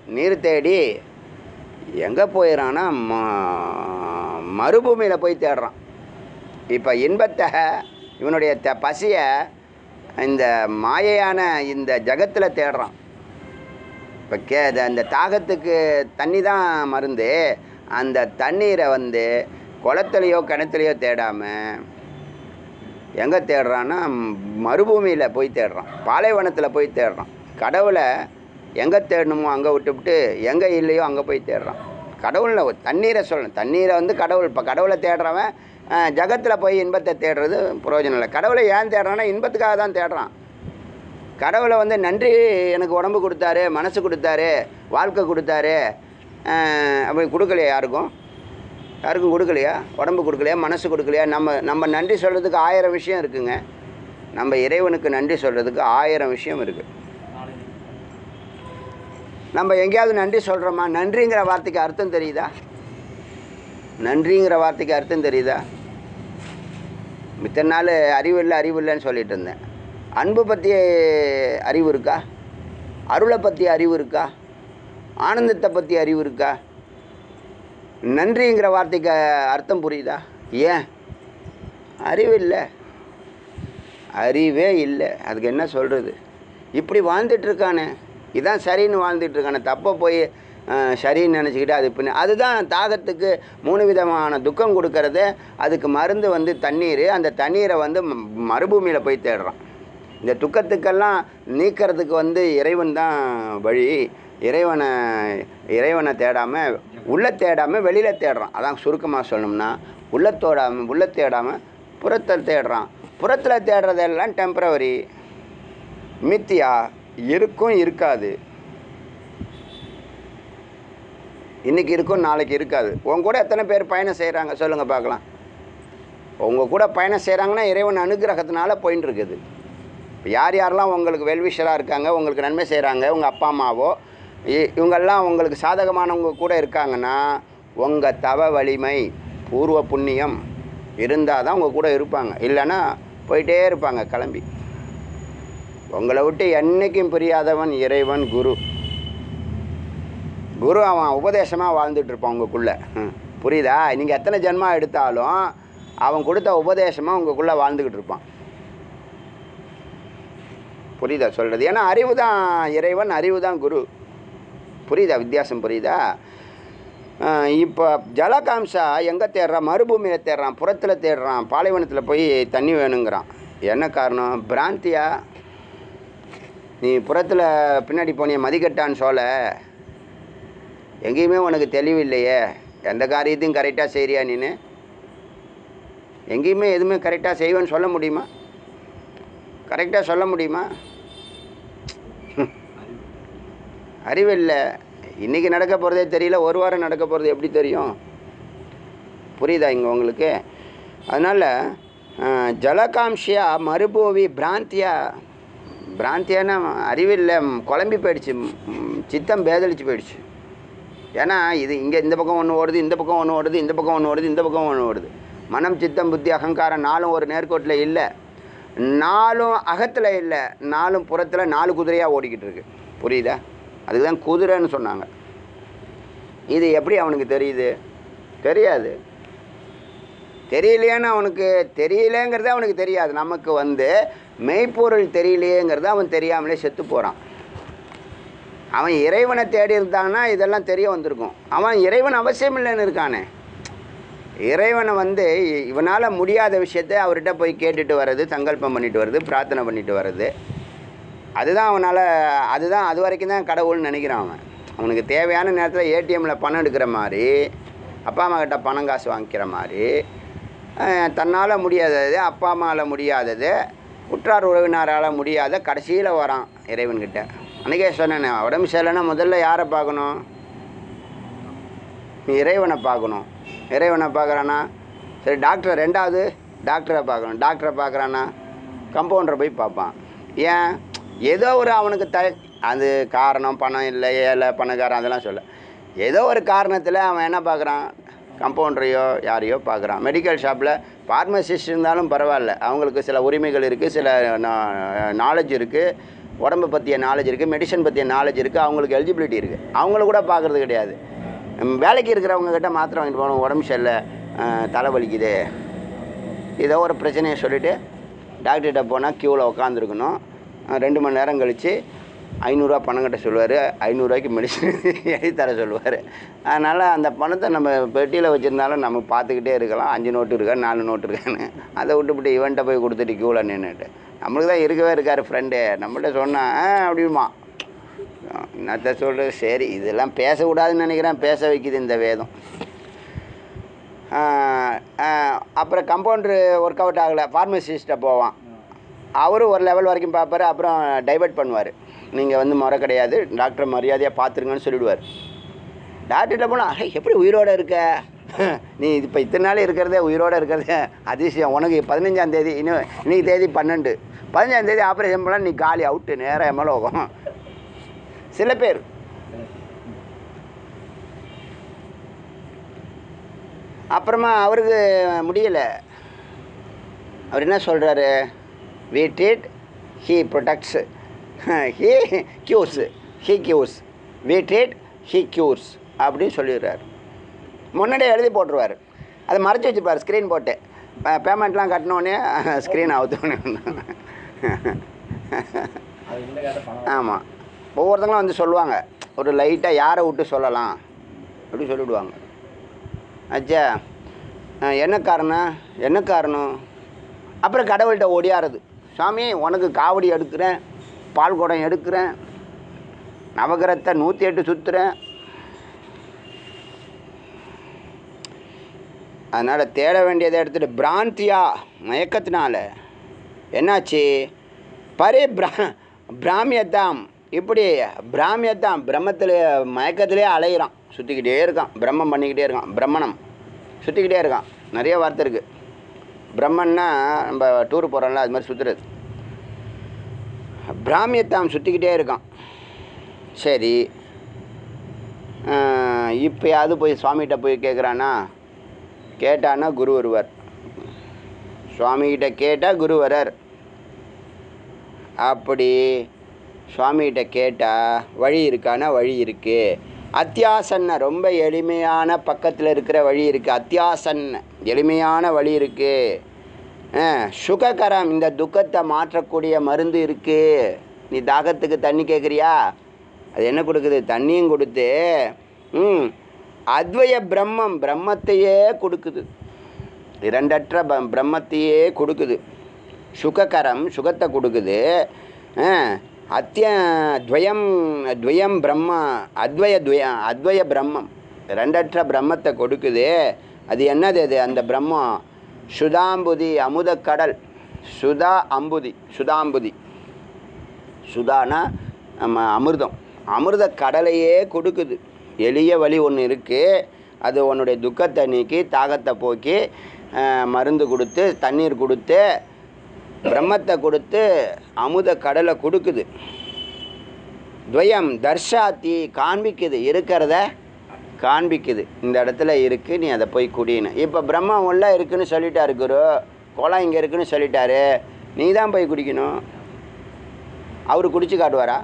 நீர் தேடி எங்கே போயிடறான்னா ம மறுபூமியில் போய் தேடுறான் இப்போ இன்பத்தை இவனுடைய த பசியை இந்த மாயையான இந்த ஜகத்தில் தேடுறான் இப்போ கே அது அந்த தாகத்துக்கு தண்ணி தான் மருந்து அந்த தண்ணீரை வந்து குளத்துலையோ கிணத்துலையோ தேடாமல் எங்கே தேடுறான்னா மறுபூமியில் போய் தேடுறான் பாலைவனத்தில் போய் தேடுறான் கடவுளை எங்கே தேடணுமோ அங்கே விட்டுவிட்டு எங்கே இல்லையோ அங்கே போய் தேடுறான் கடவுளில் ஒரு தண்ணீரை சொல்லணும் தண்ணீரை வந்து கடவுள் இப்போ கடவுளை தேடுறவன் ஜகத்தில் போய் இன்பத்தை தேடுறது பிரயோஜனம் இல்லை கடவுளை ஏன் தேடுறான்னா இன்பத்துக்காக தான் தேடுறான் கடவுளை வந்து நன்றி எனக்கு உடம்பு கொடுத்தாரு மனசு கொடுத்தாரு வாழ்க்கை கொடுத்தாரு அஹ் அப்படி கொடுக்கலையா யாருக்கும் யாருக்கும் கொடுக்கலையா உடம்பு கொடுக்கலையா மனசு கொடுக்கலையா நம்ம நம்ம நன்றி சொல்கிறதுக்கு ஆயிரம் விஷயம் இருக்குங்க நம்ம இறைவனுக்கு நன்றி சொல்கிறதுக்கு ஆயிரம் விஷயம் இருக்குது நம்ம எங்கேயாவது நன்றி சொல்கிறோமா நன்றிங்கிற வார்த்தைக்கு அர்த்தம் தெரியுதா நன்றிங்கிற வார்த்தைக்கு அர்த்தம் தெரியுதா மித்த நாள் அறிவு இல்லை அறிவு இல்லைன்னு சொல்லிட்டு இருந்தேன் அன்பு பற்றி அறிவு இருக்கா அருளை பற்றி அறிவு இருக்கா ஆனந்தத்தை பற்றி அறிவு இருக்கா நன்றிங்கிற வார்த்தைக்கு அர்த்தம் புரியுதா ஏன் அறிவு இல்லை அறிவே இல்லை அதுக்கு என்ன சொல்கிறது இப்படி வாழ்ந்துட்டு இருக்கானே இதான் சரின்னு வாழ்ந்துட்டு இருக்கானே தப்பை போய் அஹ், சரின்னு நினச்சிக்கிட்டு அது பின்ன அதுதான் தாகத்துக்கு மூணு விதமான துக்கம் கொடுக்கறது அதுக்கு மருந்து வந்து தண்ணீர் அந்த தண்ணீரை வந்து ம- மறுபூமியில் போய் தேடுறான் இந்த துக்கத்துக்கெல்லாம் நீக்கிறதுக்கு வந்து இறைவன் தான் வழி இறைவனை இறைவனை தேடாமல் உள்ள தேடாமல் வெளியில் தேடுறான் அதான் சுருக்கமாக சொல்லணும்னா உள்ள தோடாமல் உள்ள தேடாமல் புறத்தை தேடுறான் புறத்தில் தேடுறதெல்லாம் டெம்பரவரி மித்தியா இருக்கும் இருக்காது இன்னைக்கு இருக்கும் நாளைக்கு இருக்காது உங்க கூட எத்தனை பேர் பயணம் செய்கிறாங்க சொல்லுங்கள் பார்க்கலாம் உங்கள் கூட பயணம் செய்கிறாங்கன்னா இறைவன் அனுகிரகத்தினால போயின்னு இருக்குது இப்ப யார் யாரெல்லாம் உங்களுக்கு வெல்விஷராக இருக்காங்க உங்களுக்கு நன்மை செய்கிறாங்க உங்கள் அப்பா அம்மாவோ இ- இவங்கெல்லாம் உங்களுக்கு சாதகமானவங்க கூட இருக்காங்கன்னா உங்கள் தவ வலிமை பூர்வ புண்ணியம் இருந்தால் தான் உங்கள் கூட இருப்பாங்க இல்லைன்னா போயிட்டே இருப்பாங்க கிளம்பி உங்களை விட்டு என்றைக்கும் பிரியாதவன் இறைவன் குரு குரு அவன் உபதேசமாக வாழ்ந்துட்டு இருப்பான் உங்களுக்குள்ளே புரியுதா நீங்கள் எத்தனை ஜென்மா எடுத்தாலும் அவன் கொடுத்த உபதேசமாக உங்களுக்குள்ளே வாழ்ந்துக்கிட்டு இருப்பான் புரியுதா சொல்கிறது ஏன்னா அறிவு தான் இறைவன் அறிவு தான் குரு புரியுதா வித்தியாசம் புரியுதா இப்போ ஜலகாம்சா எங்கே தேடுறான் மறுபூமியில் தேடுறான் புறத்தில் தேடுறான் பாலைவனத்தில் போய் தண்ணி வேணுங்கிறான் என்ன காரணம் பிராந்தியா நீ புறத்தில் பின்னாடி போனிய மதிக்கட்டான்னு சோல எங்கேயுமே உனக்கு தெளிவு இல்லையே எந்த காரியத்தையும் கரெக்டாக செய்கிறியா நீனு எங்கேயுமே எதுவுமே கரெக்டாக செய்வேன்னு சொல்ல முடியுமா கரெக்டாக சொல்ல முடியுமா அறிவில்லை இன்றைக்கி நடக்க போகிறதே தெரியல ஒரு வாரம் நடக்க போகிறது எப்படி தெரியும் புரியுதா இங்கே உங்களுக்கு அதனால் ஜலகாம்ஷியா மறுபூவி பிராந்தியா பிராந்தியானா அறிவில்லை ம், குழம்பி போயிடுச்சு ம், சித்தம் பேதலிச்சு போயிடுச்சு ஏன்னா இது இங்கே இந்த பக்கம் ஒன்று ஓடுது இந்த பக்கம் ஒன்று ஓடுது இந்த பக்கம் ஒன்று ஓடுது இந்த பக்கம் ஒன்று ஓடுது மனம் சித்தம் புத்தி அகங்காரம் நாலும் ஒரு நேர்கோட்டில் இல்லை நாலும் அகத்தில் இல்லை நாலும் புறத்தில் நாலு குதிரையாக ஓடிக்கிட்டு இருக்கு புரியுதா அதுக்கு தான் குதிரைன்னு சொன்னாங்க இது எப்படி அவனுக்கு தெரியுது தெரியாது தெரியலையேன்னு அவனுக்கு தெரியலேங்கிறது அவனுக்கு தெரியாது நமக்கு வந்து மெய்ப்பொருள் தெரியலையேங்கிறது அவன் தெரியாமலே செத்து போகிறான் அவன் இறைவனை தேடி இருந்தான்னா இதெல்லாம் தெரிய வந்திருக்கும் அவன் இறைவன் அவசியம் இல்லைன்னு இருக்கானே இறைவனை வந்து இவனால் முடியாத விஷயத்தை அவர்கிட்ட போய் கேட்டுட்டு வர்றது சங்கல்பம் பண்ணிட்டு வர்றது பிரார்த்தனை பண்ணிட்டு வர்றது அதுதான் அவனால் அதுதான் அது வரைக்கும் தான் கடவுள்னு நினைக்கிறான் அவன் அவனுக்கு தேவையான நேரத்தில் ஏடிஎம்மில் பணம் எடுக்கிற மாதிரி அப்பா அம்மா கிட்ட பணம் காசு வாங்கிக்கிற மாதிரி அஹ், தன்னால் முடியாதது அப்பா அம்மாவில் முடியாதது உற்றார் உறவினரால் முடியாத கடைசியில் வரான் இறைவன்கிட்ட அன்றைக்கே சொன்னேனே உடம்பு சரியில்லைன்னா முதல்ல யாரை பார்க்கணும் நீ இறைவனை பார்க்கணும் இறைவனை பார்க்குறானா சரி டாக்டரை ரெண்டாவது டாக்டரை பார்க்கணும் டாக்டரை பார்க்குறானா கம்பவுண்டரை போய் பார்ப்பான் ஏன் ஏதோ ஒரு அவனுக்கு த அது காரணம் பணம் இல்லை ஏழை பணக்காரன் அதெல்லாம் சொல்ல ஏதோ ஒரு காரணத்தில் அவன் என்ன பார்க்குறான் கம்பவுண்டரையோ யாரையோ பார்க்குறான் மெடிக்கல் ஷாப்பில் ஃபார்மசிஸ்ட் இருந்தாலும் பரவாயில்ல அவங்களுக்கு சில உரிமைகள் இருக்குது சில நாலேஜ் இருக்குது உடம்பை பற்றிய நாலேஜ் இருக்குது மெடிசன் பற்றிய நாலேஜ் இருக்குது அவங்களுக்கு எலிஜிபிலிட்டி இருக்குது அவங்கள கூட பார்க்குறது கிடையாது ம், வேலைக்கு இருக்கிறவங்க கிட்ட மாத்திரை வாங்கிட்டு போகணும் உடம்பு சரியில்லை அஹ், தலை வலிக்குது ஏதோ ஒரு பிரச்சனையை சொல்லிவிட்டு டாக்டர்கிட்ட போனால் க்யூவில் உட்காந்துருக்கணும் ரெண்டு மணி நேரம் கழித்து ஐநூறுரூவா பணம் கட்ட சொல்லுவார் ஐநூறுரூவாய்க்கு மெடிசன் எழுதி தர சொல்லுவார் அதனால் அந்த பணத்தை நம்ம பெட்டியில் வச்சுருந்தாலும் நம்ம பார்த்துக்கிட்டே இருக்கலாம் அஞ்சு நோட்டு இருக்கா நாலு நோட்டு இருக்கான்னு அதை விட்டுவிட்டு இவன்கிட்ட போய் கொடுத்துட்டு க்யூவில் நின்றுட்டு நம்மளுக்கு தான் இருக்கவே இருக்கார் ஃப்ரெண்டு நம்மள்ட்ட சொன்னால் ஆ அப்படிமா என்னத்த சொல்கிறது சரி இதெல்லாம் பேசக்கூடாதுன்னு நினைக்கிறேன் பேச வைக்குது இந்த வேதம் ஆஹ் ஆஹ் அப்புறம் கம்பவுண்டரு ஒர்க் அவுட் ஆகலை ஃபார்மசிஸ்ட்டை போவான் அவரும் ஒரு லெவல் வரைக்கும் பார்ப்பாரு அப்புறம் டைவர்ட் பண்ணுவார் நீங்கள் வந்து முறை கிடையாது டாக்டர் மரியாதையாக பார்த்துருங்கன்னு சொல்லிவிடுவார் டாக்டர்கிட்ட போனால் எப்படி உயிரோடு இருக்க நீ இப்போ இத்தனை நாள் இருக்கிறதே உயிரோடு இருக்கிறதே அதிசயம் உனக்கு பதினஞ்சாம் தேதி இன்னும் இன்னைக்கு தேதி பன்னெண்டு பதினஞ்சாம் தேதி ஆப்ரேஷன் பண்ணால் நீ காலி அவுட்டு நேராக எம்எல்ஏ போகும் சில பேர் அப்புறமா அவருக்கு முடியலை அவர் என்ன சொல்கிறாரு we treat he products he cures he cures we treat he cures அப்படின்னு சொல்லிடுறாரு முன்னாடியே எழுதி போட்டுருவார் அதை மறைச்சி வச்சுப்பார் ஸ்க்ரீன் போட்டு பேமெண்ட்லாம் கட்டினோடனே ஸ்க்ரீன் அவுத்தோடனே அது இந்த கேட்ட பணம் ஆமாம் ஒவ்வொருத்தங்களும் வந்து சொல்லுவாங்க ஒரு லைட்டாக யாரை விட்டு சொல்லலாம் அப்படி சொல்லிவிடுவாங்க அச்சா அஹ், என்ன காரணம் என்ன காரணம் அப்புறம் கடவுள்கிட்ட ஓடியாருது சாமி உனக்கு காவடி எடுக்கிறேன் பால் குடம் எடுக்கிறேன் நவகிரத்தை நூற்றி எட்டு சுற்றுறேன் அதனால் தேட வேண்டியதை எடுத்துகிட்டு பிராந்தியா மயக்கத்தினால என்னாச்சு பரி பிரா பிராமியத்தாம் இப்படி பிராமியத்தாம் பிரம்மத்தில் மயக்கத்திலே அலையிறான் சுற்றிக்கிட்டே இருக்கான் பிரம்மம் பண்ணிக்கிட்டே இருக்கான் பிரம்மணம் சுற்றிக்கிட்டே இருக்கான் நிறைய வார்த்தை இருக்குது பிரம்மன்னா நம்ம டூர் போகிறோம்ல அது மாதிரி சுற்றுறது பிராமியத்தாம் சுற்றிக்கிட்டே இருக்கான் சரி இப்போயாவது போய் சுவாமிகிட்ட போய் கேட்குறானா கேட்டான்னா குரு வருவார் சுவாமிகிட்ட கேட்டால் குரு வரார் அப்படி சுவாமிகிட்ட கேட்டால் வழி இருக்கானா வழி இருக்குது அத்தியாசன்ன ரொம்ப எளிமையான பக்கத்தில் இருக்கிற வழி இருக்குது அத்தியாசன்ன எளிமையான வழி இருக்குது சுககரம் இந்த துக்கத்தை மாற்றக்கூடிய மருந்து இருக்குது நீ தாகத்துக்கு தண்ணி கேட்குறியா அது என்ன கொடுக்குது தண்ணியும் கொடுத்து ம் அத்வய பிரம்மம் பிரம்மத்தையே கொடுக்குது இரண்டற்ற ப பிரம்மத்தையே கொடுக்குது சுககரம் சுகத்தை கொடுக்குது ஆ, அத்திய துவயம் துவயம் பிரம்ம அத்வய துவய அத்வய பிரம்மம் ரெண்டற்ற பிரம்மத்தை கொடுக்குது அது என்னது அது அந்த பிரம்மம் சுதாம்புதி அமுத கடல் சுதா அம்புதி சுதாம்புதி சுதானா நம்ம அமிர்தம் அமிர்த கடலையே கொடுக்குது எளிய வழி ஒன்று இருக்குது அது உன்னுடைய துக்கத்தை நீக்கி தாகத்தை போக்கி அஹ், மருந்து கொடுத்து தண்ணீர் கொடுத்து பிரம்மத்தை கொடுத்து அமுத கடலை கொடுக்குது துவயம் தர்ஷாத்தி காண்பிக்குது இருக்கிறத காண்பிக்குது இந்த இடத்துல இருக்குது நீ அதை போய் குடின்னு இப்போ பிரம்மம் உள்ள இருக்குன்னு சொல்லிட்டாரு குரு குளம் இங்கே இருக்குன்னு சொல்லிட்டாரு நீ தான் போய் குடிக்கணும் அவர் குடிச்சு காட்டுவாரா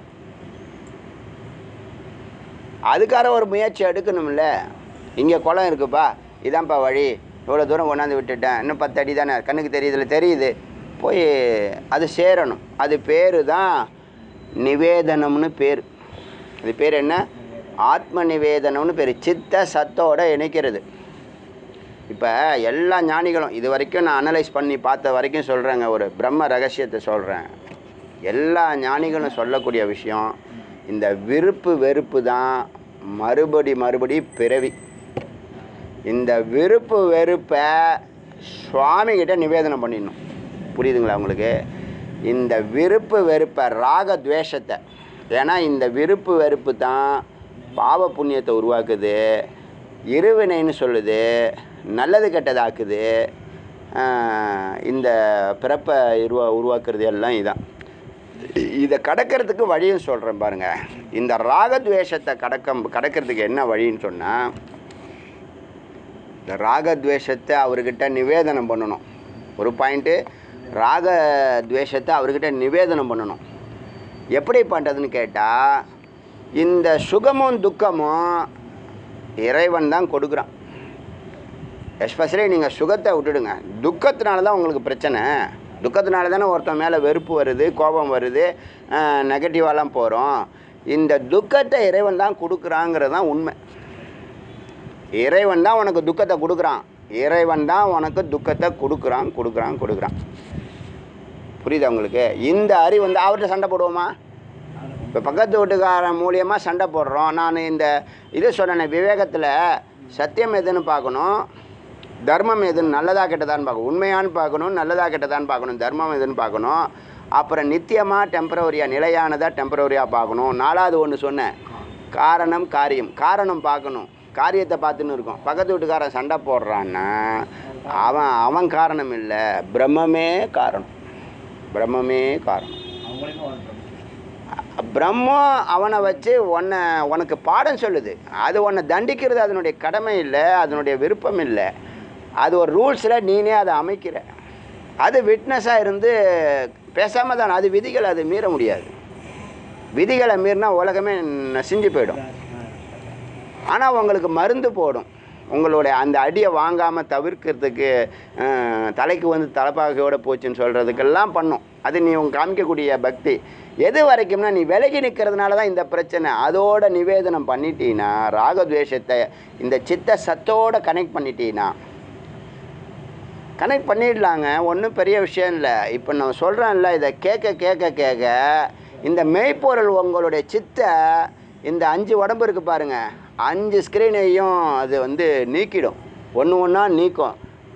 அதுக்கார ஒரு முயற்சி எடுக்கணும்ல இங்கே குளம் இருக்குப்பா இதான்ப்பா வழி இவ்வளோ தூரம் கொண்டாந்து விட்டுட்டேன் இன்னும் பத்து அடி தானே கண்ணுக்கு தெரியுதுல தெரியுது போய் அது சேரணும் அது பேர் தான் நிவேதனம்னு பேர் அது பேர் என்ன ஆத்ம நிவேதனம்னு பேர் சித்த சத்தோட இணைக்கிறது இப்போ எல்லா ஞானிகளும் இது வரைக்கும் நான் அனலைஸ் பண்ணி பார்த்த வரைக்கும் சொல்கிறேங்க ஒரு பிரம்ம ரகசியத்தை சொல்கிறேன் எல்லா ஞானிகளும் சொல்லக்கூடிய விஷயம் இந்த விருப்பு வெறுப்பு தான் மறுபடி மறுபடி பிறவி இந்த விருப்பு வெறுப்பை சுவாமிகிட்ட நிவேதனம் பண்ணிடணும் புரியுதுங்களா உங்களுக்கு இந்த விருப்பு வெறுப்பை ராக துவேஷத்தை ஏன்னா இந்த விருப்பு வெறுப்பு தான் பாவ புண்ணியத்தை உருவாக்குது இருவினைன்னு சொல்லுது நல்லது கெட்டதாக்குது ஆஹ் இந்த பிறப்பை உருவா உருவாக்குறது எல்லாம் இதான் இதை கடக்கிறதுக்கு வழியும் சொல்கிறேன் பாருங்கள் இந்த ராகத்வேஷத்தை கடக்க கடக்கிறதுக்கு என்ன வழின்னு சொன்னால் இந்த ராகத்வேஷத்தை அவர்கிட்ட நிவேதனம் பண்ணணும் ஒரு பாயிண்ட்டு ராக துவேஷத்தை அவர்கிட்ட நிவேதனம் பண்ணணும் எப்படி பண்ணுறதுன்னு கேட்டால் இந்த சுகமும் துக்கமும் இறைவன் தான் கொடுக்குறான் எஸ்பெஷலி நீங்கள் சுகத்தை விட்டுடுங்க துக்கத்தினால தான் உங்களுக்கு பிரச்சனை துக்கத்தினால தானே ஒருத்தன் மேலே வெறுப்பு வருது கோபம் வருது நெகட்டிவாலாம் போகிறோம் இந்த துக்கத்தை இறைவன் தான் கொடுக்குறாங்கிறது தான் உண்மை இறைவன் தான் உனக்கு துக்கத்தை கொடுக்குறான் இறைவன் தான் உனக்கு துக்கத்தை கொடுக்குறான் கொடுக்குறான் கொடுக்குறான் புரியுதா உங்களுக்கு இந்த அறிவு வந்து அவர்கிட்ட சண்டை போடுவோமா இப்போ பக்கத்து வீட்டுக்காரன் மூலியமாக சண்டை போடுறோம் நான் இந்த இது சொன்னேன் விவேகத்தில் சத்தியம் எதுன்னு பார்க்கணும் தர்மம் எதுன்னு நல்லதா கெட்டதான்னு பார்க்கணும் உண்மையான்னு பார்க்கணும் நல்லதா கெட்டதான்னு பார்க்கணும் தர்மம் எதுன்னு பார்க்கணும் அப்புறம் நித்தியமாக டெம்பரவரியாக நிலையானதாக டெம்பரவரியாக பார்க்கணும் நாலாவது ஒன்று சொன்னேன் காரணம் காரியம் காரணம் பார்க்கணும் காரியத்தை பார்த்துன்னு இருக்கும் பக்கத்து வீட்டுக்காரன் சண்டை போடுறான்னா அவன் அவன் காரணம் இல்லை பிரம்மமே காரணம் பிரம்மமே காரணம் பிரம்மம் அவனை வச்சு உன்னை உனக்கு பாடம் சொல்லுது அது உன்னை தண்டிக்கிறது அதனுடைய கடமை இல்லை அதனுடைய விருப்பம் இல்லை அது ஒரு ரூல்ஸில் நீனே அதை அமைக்கிற அது விட்னஸாக இருந்து பேசாமல் தான் அது விதிகளை அது மீற முடியாது விதிகளை மீறினா உலகமே நசிஞ்சு போயிடும் ஆனால் உங்களுக்கு மருந்து போடும் உங்களுடைய அந்த அடியை வாங்காமல் தவிர்க்கிறதுக்கு அஹ், தலைக்கு வந்து தலைப்பாகையோட போச்சுன்னு சொல்கிறதுக்கெல்லாம் பண்ணும் அது நீ உங்க காமிக்கக்கூடிய பக்தி எது வரைக்கும்னா நீ விலகி நிற்கிறதுனால தான் இந்த பிரச்சனை அதோட நிவேதனம் பண்ணிட்டீன்னா ராகத்வேஷத்தை இந்த சித்த சத்தோட கனெக்ட் பண்ணிட்டீன்னா கனெக்ட் பண்ணிடலாங்க ஒன்றும் பெரிய விஷயம் இல்லை இப்போ நான் சொல்கிறேன்ல இதை கேட்க கேட்க கேட்க இந்த மெய்ப்பொருள் உங்களுடைய சித்தை இந்த அஞ்சு உடம்பு இருக்குது பாருங்கள் அஞ்சு ஸ்க்ரீனையும் அது வந்து நீக்கிடும் ஒன்று ஒன்றா நீக்கும்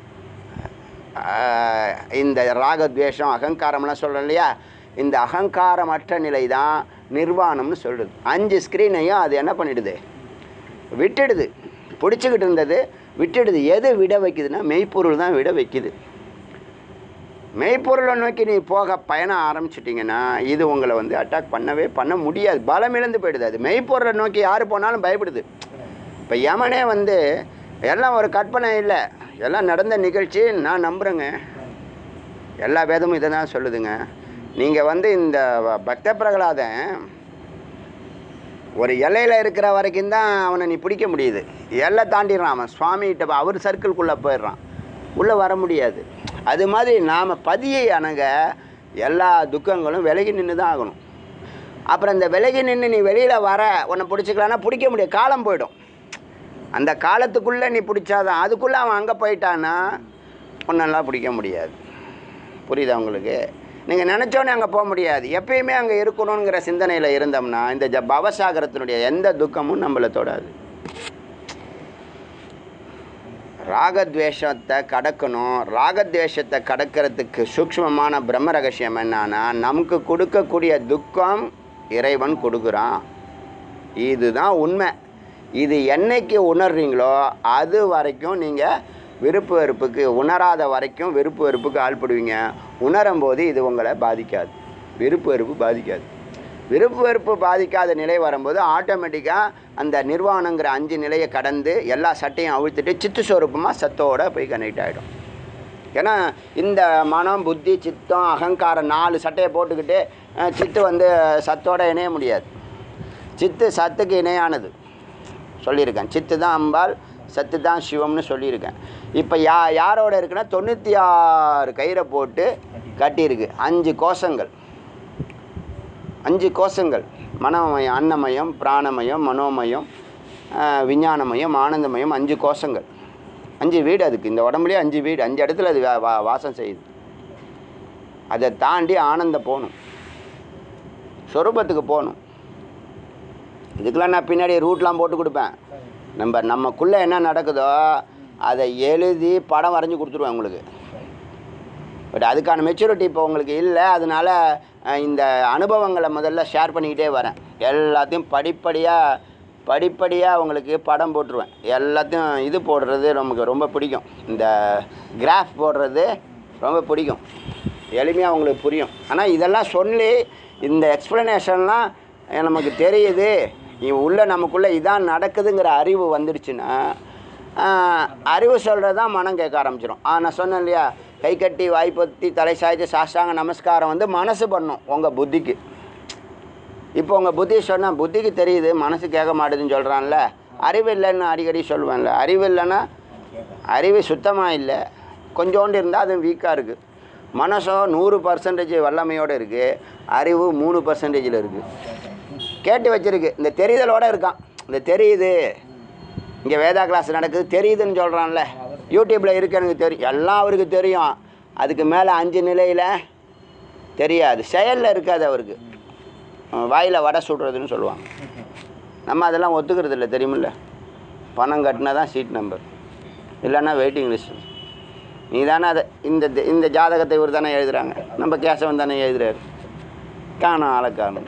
ஆஹ் இந்த ராகத்வேஷம் அகங்காரம்லாம் சொல்கிறோம் இல்லையா இந்த அகங்காரமற்ற நிலை தான் நிர்வாணம்னு சொல்லுது அஞ்சு ஸ்க்ரீனையும் அது என்ன பண்ணிடுது விட்டுடுது பிடிச்சிக்கிட்டு இருந்தது விட்டுடுது எது விட வைக்குதுன்னா மெய்ப்பொருள் தான் விட வைக்குது மெய்ப்பொருளை நோக்கி நீ போக பயணம் ஆரம்பிச்சிட்டிங்கன்னா இது உங்களை வந்து அட்டாக் பண்ணவே பண்ண முடியாது பலம் இழந்து போயிடுது அது மெய்ப்பொருளை நோக்கி யார் போனாலும் பயப்படுது இப்போ யமனே வந்து எல்லாம் ஒரு கற்பனை இல்லை எல்லாம் நடந்த நிகழ்ச்சி நான் நம்புகிறேங்க எல்லா வேதமும் இதை தான் சொல்லுதுங்க நீங்கள் வந்து இந்த வ- பக்த பிரகலாதன் ஒரு எல்லையில் இருக்கிற வரைக்கும் தான் அவனை நீ பிடிக்க முடியுது எல்லை தாண்டிடுறான் அவன் சுவாமிகிட்ட போ- அவர் சர்க்கிள்குள்ளே போயிடுறான் உள்ளே வர முடியாது அது மாதிரி நாம் பதியை அணுக எல்லா துக்கங்களும் விலகி நின்று தான் ஆகணும் அப்புறம் இந்த விலகி நின்று நீ வெளியில் வர உன்னை பிடிச்சிக்கலான்னா பிடிக்க முடியாது காலம் போயிடும் அந்த காலத்துக்குள்ளே நீ பிடிச்சாதான் அதுக்குள்ளே அவன் அங்கே போயிட்டான்னா உன்னெல்லாம் பிடிக்க முடியாது புரியுதா உங்களுக்கு நீங்கள் நினச்சோன்னே அங்கே போக முடியாது எப்பயுமே அங்கே இருக்கணுங்கிற சிந்தனையில் இருந்தோம்னா இந்த ஜ பவசாகரத்தினுடைய எந்த துக்கமும் நம்மளை தொடாது ராகத்வேஷத்தை கடக்கணும் ராகத்வேஷத்தை கடக்கிறதுக்கு சூக்ஷ்மமான பிரம்ம ரகசியம் என்னன்னா நமக்கு கொடுக்கக்கூடிய துக்கம் இறைவன் கொடுக்குறான் இதுதான் உண்மை இது என்னைக்கு உணர்றீங்களோ அது வரைக்கும் நீங்கள் விருப்பு வெறுப்புக்கு உணராத வரைக்கும் விருப்பு வெறுப்புக்கு ஆள்படுவீங்க உணரும் போது இது உங்களை பாதிக்காது விருப்பு வெறுப்பு பாதிக்காது விருப்பு வெறுப்பு பாதிக்காத நிலை வரும்போது ஆட்டோமேட்டிக்காக அந்த நிர்வாணங்கிற அஞ்சு நிலையை கடந்து எல்லா சட்டையும் அவிழ்த்துட்டு சித்து சொரூபமாக சத்தோட போய் கனெக்ட் ஆகிடும் ஏன்னா இந்த மனம் புத்தி சித்தம் அகங்காரம் நாலு சட்டையை போட்டுக்கிட்டு அஹ், சித்து வந்து சத்தோட இணைய முடியாது சித்து சத்துக்கு இணையானது சொல்லியிருக்கேன் சித்து தான் அம்பாள் சத்து தான் சிவம்னு சொல்லியிருக்கேன் இப்போ யா யாரோட இருக்குன்னா தொண்ணூற்றி ஆறு கயிறை போட்டு கட்டியிருக்கு அஞ்சு கோஷங்கள் அஞ்சு கோஷங்கள் மனமயம் அன்னமயம் பிராணமயம் மனோமயம் ஆஹ், விஞ்ஞானமயம் ஆனந்தமயம் அஞ்சு கோஷங்கள் அஞ்சு வீடு அதுக்கு இந்த உடம்புலேயே அஞ்சு வீடு அஞ்சு இடத்துல அது வா- வா- வாசம் செய்யுது அதை தாண்டி ஆனந்தம் போகணும் சொரூபத்துக்கு போகணும் இதுக்கெல்லாம் நான் பின்னாடி ரூட்லாம் போட்டு கொடுப்பேன் நம்ம நமக்குள்ளே என்ன நடக்குதோ அதை எழுதி படம் வரைஞ்சி கொடுத்துருவேன் உங்களுக்கு பட் அதுக்கான மெச்சூரிட்டி இப்போ உங்களுக்கு இல்லை அதனால அஹ், இந்த அனுபவங்களை முதல்ல ஷேர் பண்ணிக்கிட்டே வரேன் எல்லாத்தையும் படிப்படியாக படிப்படியாக உங்களுக்கு படம் போட்டுருவேன் எல்லாத்தையும் இது போடுறது நமக்கு ரொம்ப பிடிக்கும் இந்த கிராஃப் போடுறது ரொம்ப பிடிக்கும் எளிமையாக உங்களுக்கு புரியும் ஆனால் இதெல்லாம் சொல்லி இந்த எக்ஸ்ப்ளனேஷன்லாம் நமக்கு தெரியுது இ- உள்ள நமக்குள்ளே இதான் நடக்குதுங்கிற அறிவு வந்துடுச்சுன்னா ஆஹ், அறிவு சொல்கிறது தான் மனம் கேட்க ஆரம்பிச்சிடும் ஆ நான் சொன்னேன் இல்லையா கை கட்டி வாய்ப்பத்தி தலை சாய்த்து சாஷ்டாங்க நமஸ்காரம் வந்து மனசு பண்ணும் உங்கள் புத்திக்கு இப்போ உங்கள் புத்தி சொன்னால் புத்திக்கு தெரியுது மனசு கேட்க மாட்டேதுன்னு சொல்கிறான்ல அறிவு இல்லைன்னு அடிக்கடி சொல்லுவேன்ல அறிவு இல்லைன்னா அறிவு சுத்தமாக இல்லை கொஞ்சோண்டு இருந்தால் அது வீக்காக இருக்குது மனசோ நூறு பர்சன்டேஜ் வல்லமையோடு இருக்குது அறிவு மூணு பர்சன்டேஜில் இருக்குது கேட்டு வச்சிருக்கு இந்த தெரிதலோடு இருக்கான் இந்த தெரியுது இங்கே வேதா கிளாஸ் நடக்குது தெரியுதுன்னு சொல்கிறான்ல யூடியூப்பில் இருக்கு எனக்கு தெரியும் எல்லாம் அவருக்கு தெரியும் அதுக்கு மேலே அஞ்சு நிலையில் தெரியாது செயலில் இருக்காது அவருக்கு வாயில் வடை சுடுறதுன்னு சொல்லுவாங்க நம்ம அதெல்லாம் ஒத்துக்கிறது இல்லை தெரியுமில்ல பணம் கட்டினா தான் சீட் நம்பர் இல்லைன்னா வெயிட்டிங் லிஸ்ட் நீ தானே அதை இந்த இந்த ஜாதகத்தை இவர் தானே எழுதுகிறாங்க நம்ம கேசவன் தானே எழுதுறாரு காணும் ஆளை காணும்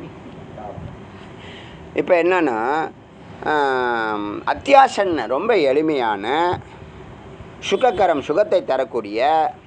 இப்போ என்னன்னா ஆம், அத்தியாசன்னு ரொம்ப எளிமையான சுகக்கரம் சுகத்தை தரக்கூடிய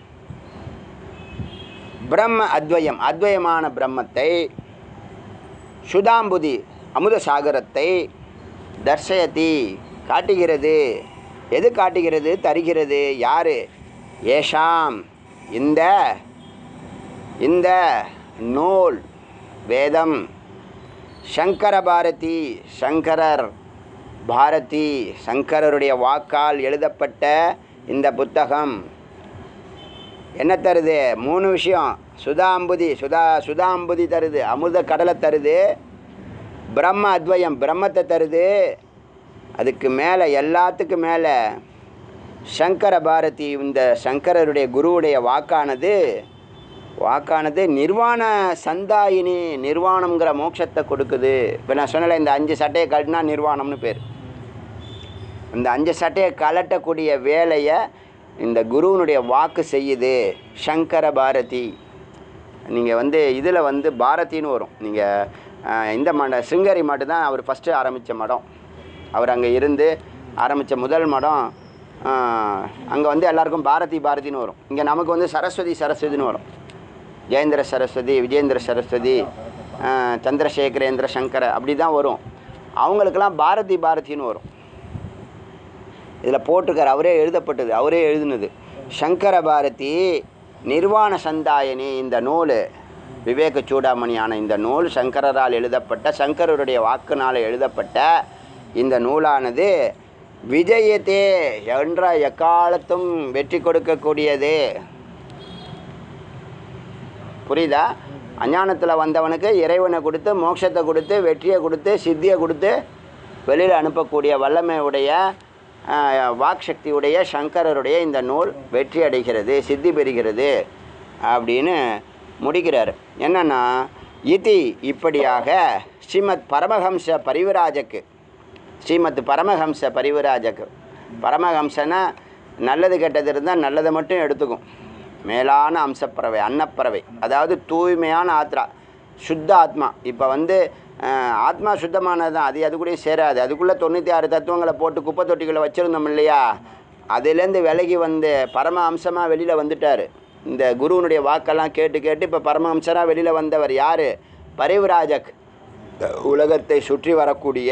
பிரம்ம அத்வயம் அத்வயமான பிரம்மத்தை சுதாம்புதி அமுத சாகரத்தை தர்சயதி காட்டுகிறது எது காட்டுகிறது தருகிறது யாரு ஏஷாம் இந்த இந்த நூல் வேதம் சங்கர பாரதி சங்கரர் பாரதி சங்கரருடைய வாக்கால் எழுதப்பட்ட இந்த புத்தகம் என்ன தருது மூணு விஷயம் சுதாம்புதி சுதா சுதாம்புதி தருது அமுத கடலை தருது பிரம்ம அத்வயம் பிரம்மத்தை தருது அதுக்கு மேலே எல்லாத்துக்கும் மேலே சங்கர பாரதி இந்த சங்கரருடைய குருவுடைய வாக்கானது வாக்கானது நிர்வாண சந்தாயினி நிர்வாணம்ங்கிற மோட்சத்தை கொடுக்குது இப்போ நான் சொன்னல இந்த அஞ்சு சட்டையை கழட்டினா நிர்வாணம்னு பேர் இந்த அஞ்சு சட்டையை கலட்டக்கூடிய வேலையை இந்த குருவினுடைய வாக்கு செய்யுது சங்கர பாரதி நீங்கள் வந்து இதில் வந்து பாரதின்னு வரும் நீங்கள் இந்த மட சிருங்கேரி மடம் தான் அவர் ஃபஸ்ட்டு ஆரம்பித்த மடம் அவர் அங்கே இருந்து ஆரம்பித்த முதல் மடம் அங்கே வந்து எல்லாருக்கும் பாரதி பாரதின்னு வரும் இங்கே நமக்கு வந்து சரஸ்வதி சரஸ்வதின்னு வரும் ஜெயேந்திர சரஸ்வதி விஜேந்திர சரஸ்வதி ஆஹ், சந்திரசேகரேந்திர சங்கர அப்படி தான் வரும் அவங்களுக்கெல்லாம் பாரதி பாரதின்னு வரும் இதில் போட்டிருக்கார் அவரே எழுதப்பட்டது அவரே எழுதுனது சங்கர பாரதி நிர்வாண சந்தாயனி இந்த நூல் விவேக சூடாமணியான இந்த நூல் சங்கரரால் எழுதப்பட்ட சங்கரருடைய வாக்குனால் எழுதப்பட்ட இந்த நூலானது விஜயத்தே என்ற எக்காலத்தும் வெற்றி கொடுக்கக்கூடியது புரியுதா அஞ்ஞானத்தில் வந்தவனுக்கு இறைவனை கொடுத்து மோட்சத்தை கொடுத்து வெற்றியை கொடுத்து சித்தியை கொடுத்து வெளியில் அனுப்பக்கூடிய வல்லமை உடைய ஆஹ், வாக்சக்தி உடைய சங்கரருடைய இந்த நூல் வெற்றி அடைகிறது சித்தி பெறுகிறது அப்படின்னு முடிக்கிறார் என்னன்னா இதி இப்படியாக ஸ்ரீமத் பரமஹம்ச பரிவிராஜக்கு ஸ்ரீமத் பரமஹம்ச பரிவிராஜக்கு பரமஹம்சனா நல்லது கெட்டது இருந்தால் நல்லதை மட்டும் எடுத்துக்கும் மேலான அம்சப்பறவை அன்னப்பறவை அதாவது தூய்மையான ஆத்ரா சுத்த ஆத்மா இப்போ வந்து அஹ், ஆத்மா சுத்தமானது தான் அது அது கூட சேராது அதுக்குள்ளே தொண்ணூற்றி ஆறு தத்துவங்களை போட்டு குப்பை தொட்டிகளை வச்சுருந்தோம் இல்லையா அதுலேருந்து விலகி வந்து பரம அம்சமாக வெளியில் வந்துட்டார் இந்த குருவனுடைய வாக்கெல்லாம் கேட்டு கேட்டு இப்போ பரம அம்சராக வெளியில் வந்தவர் யார் பரிவிராஜக் உலகத்தை சுற்றி வரக்கூடிய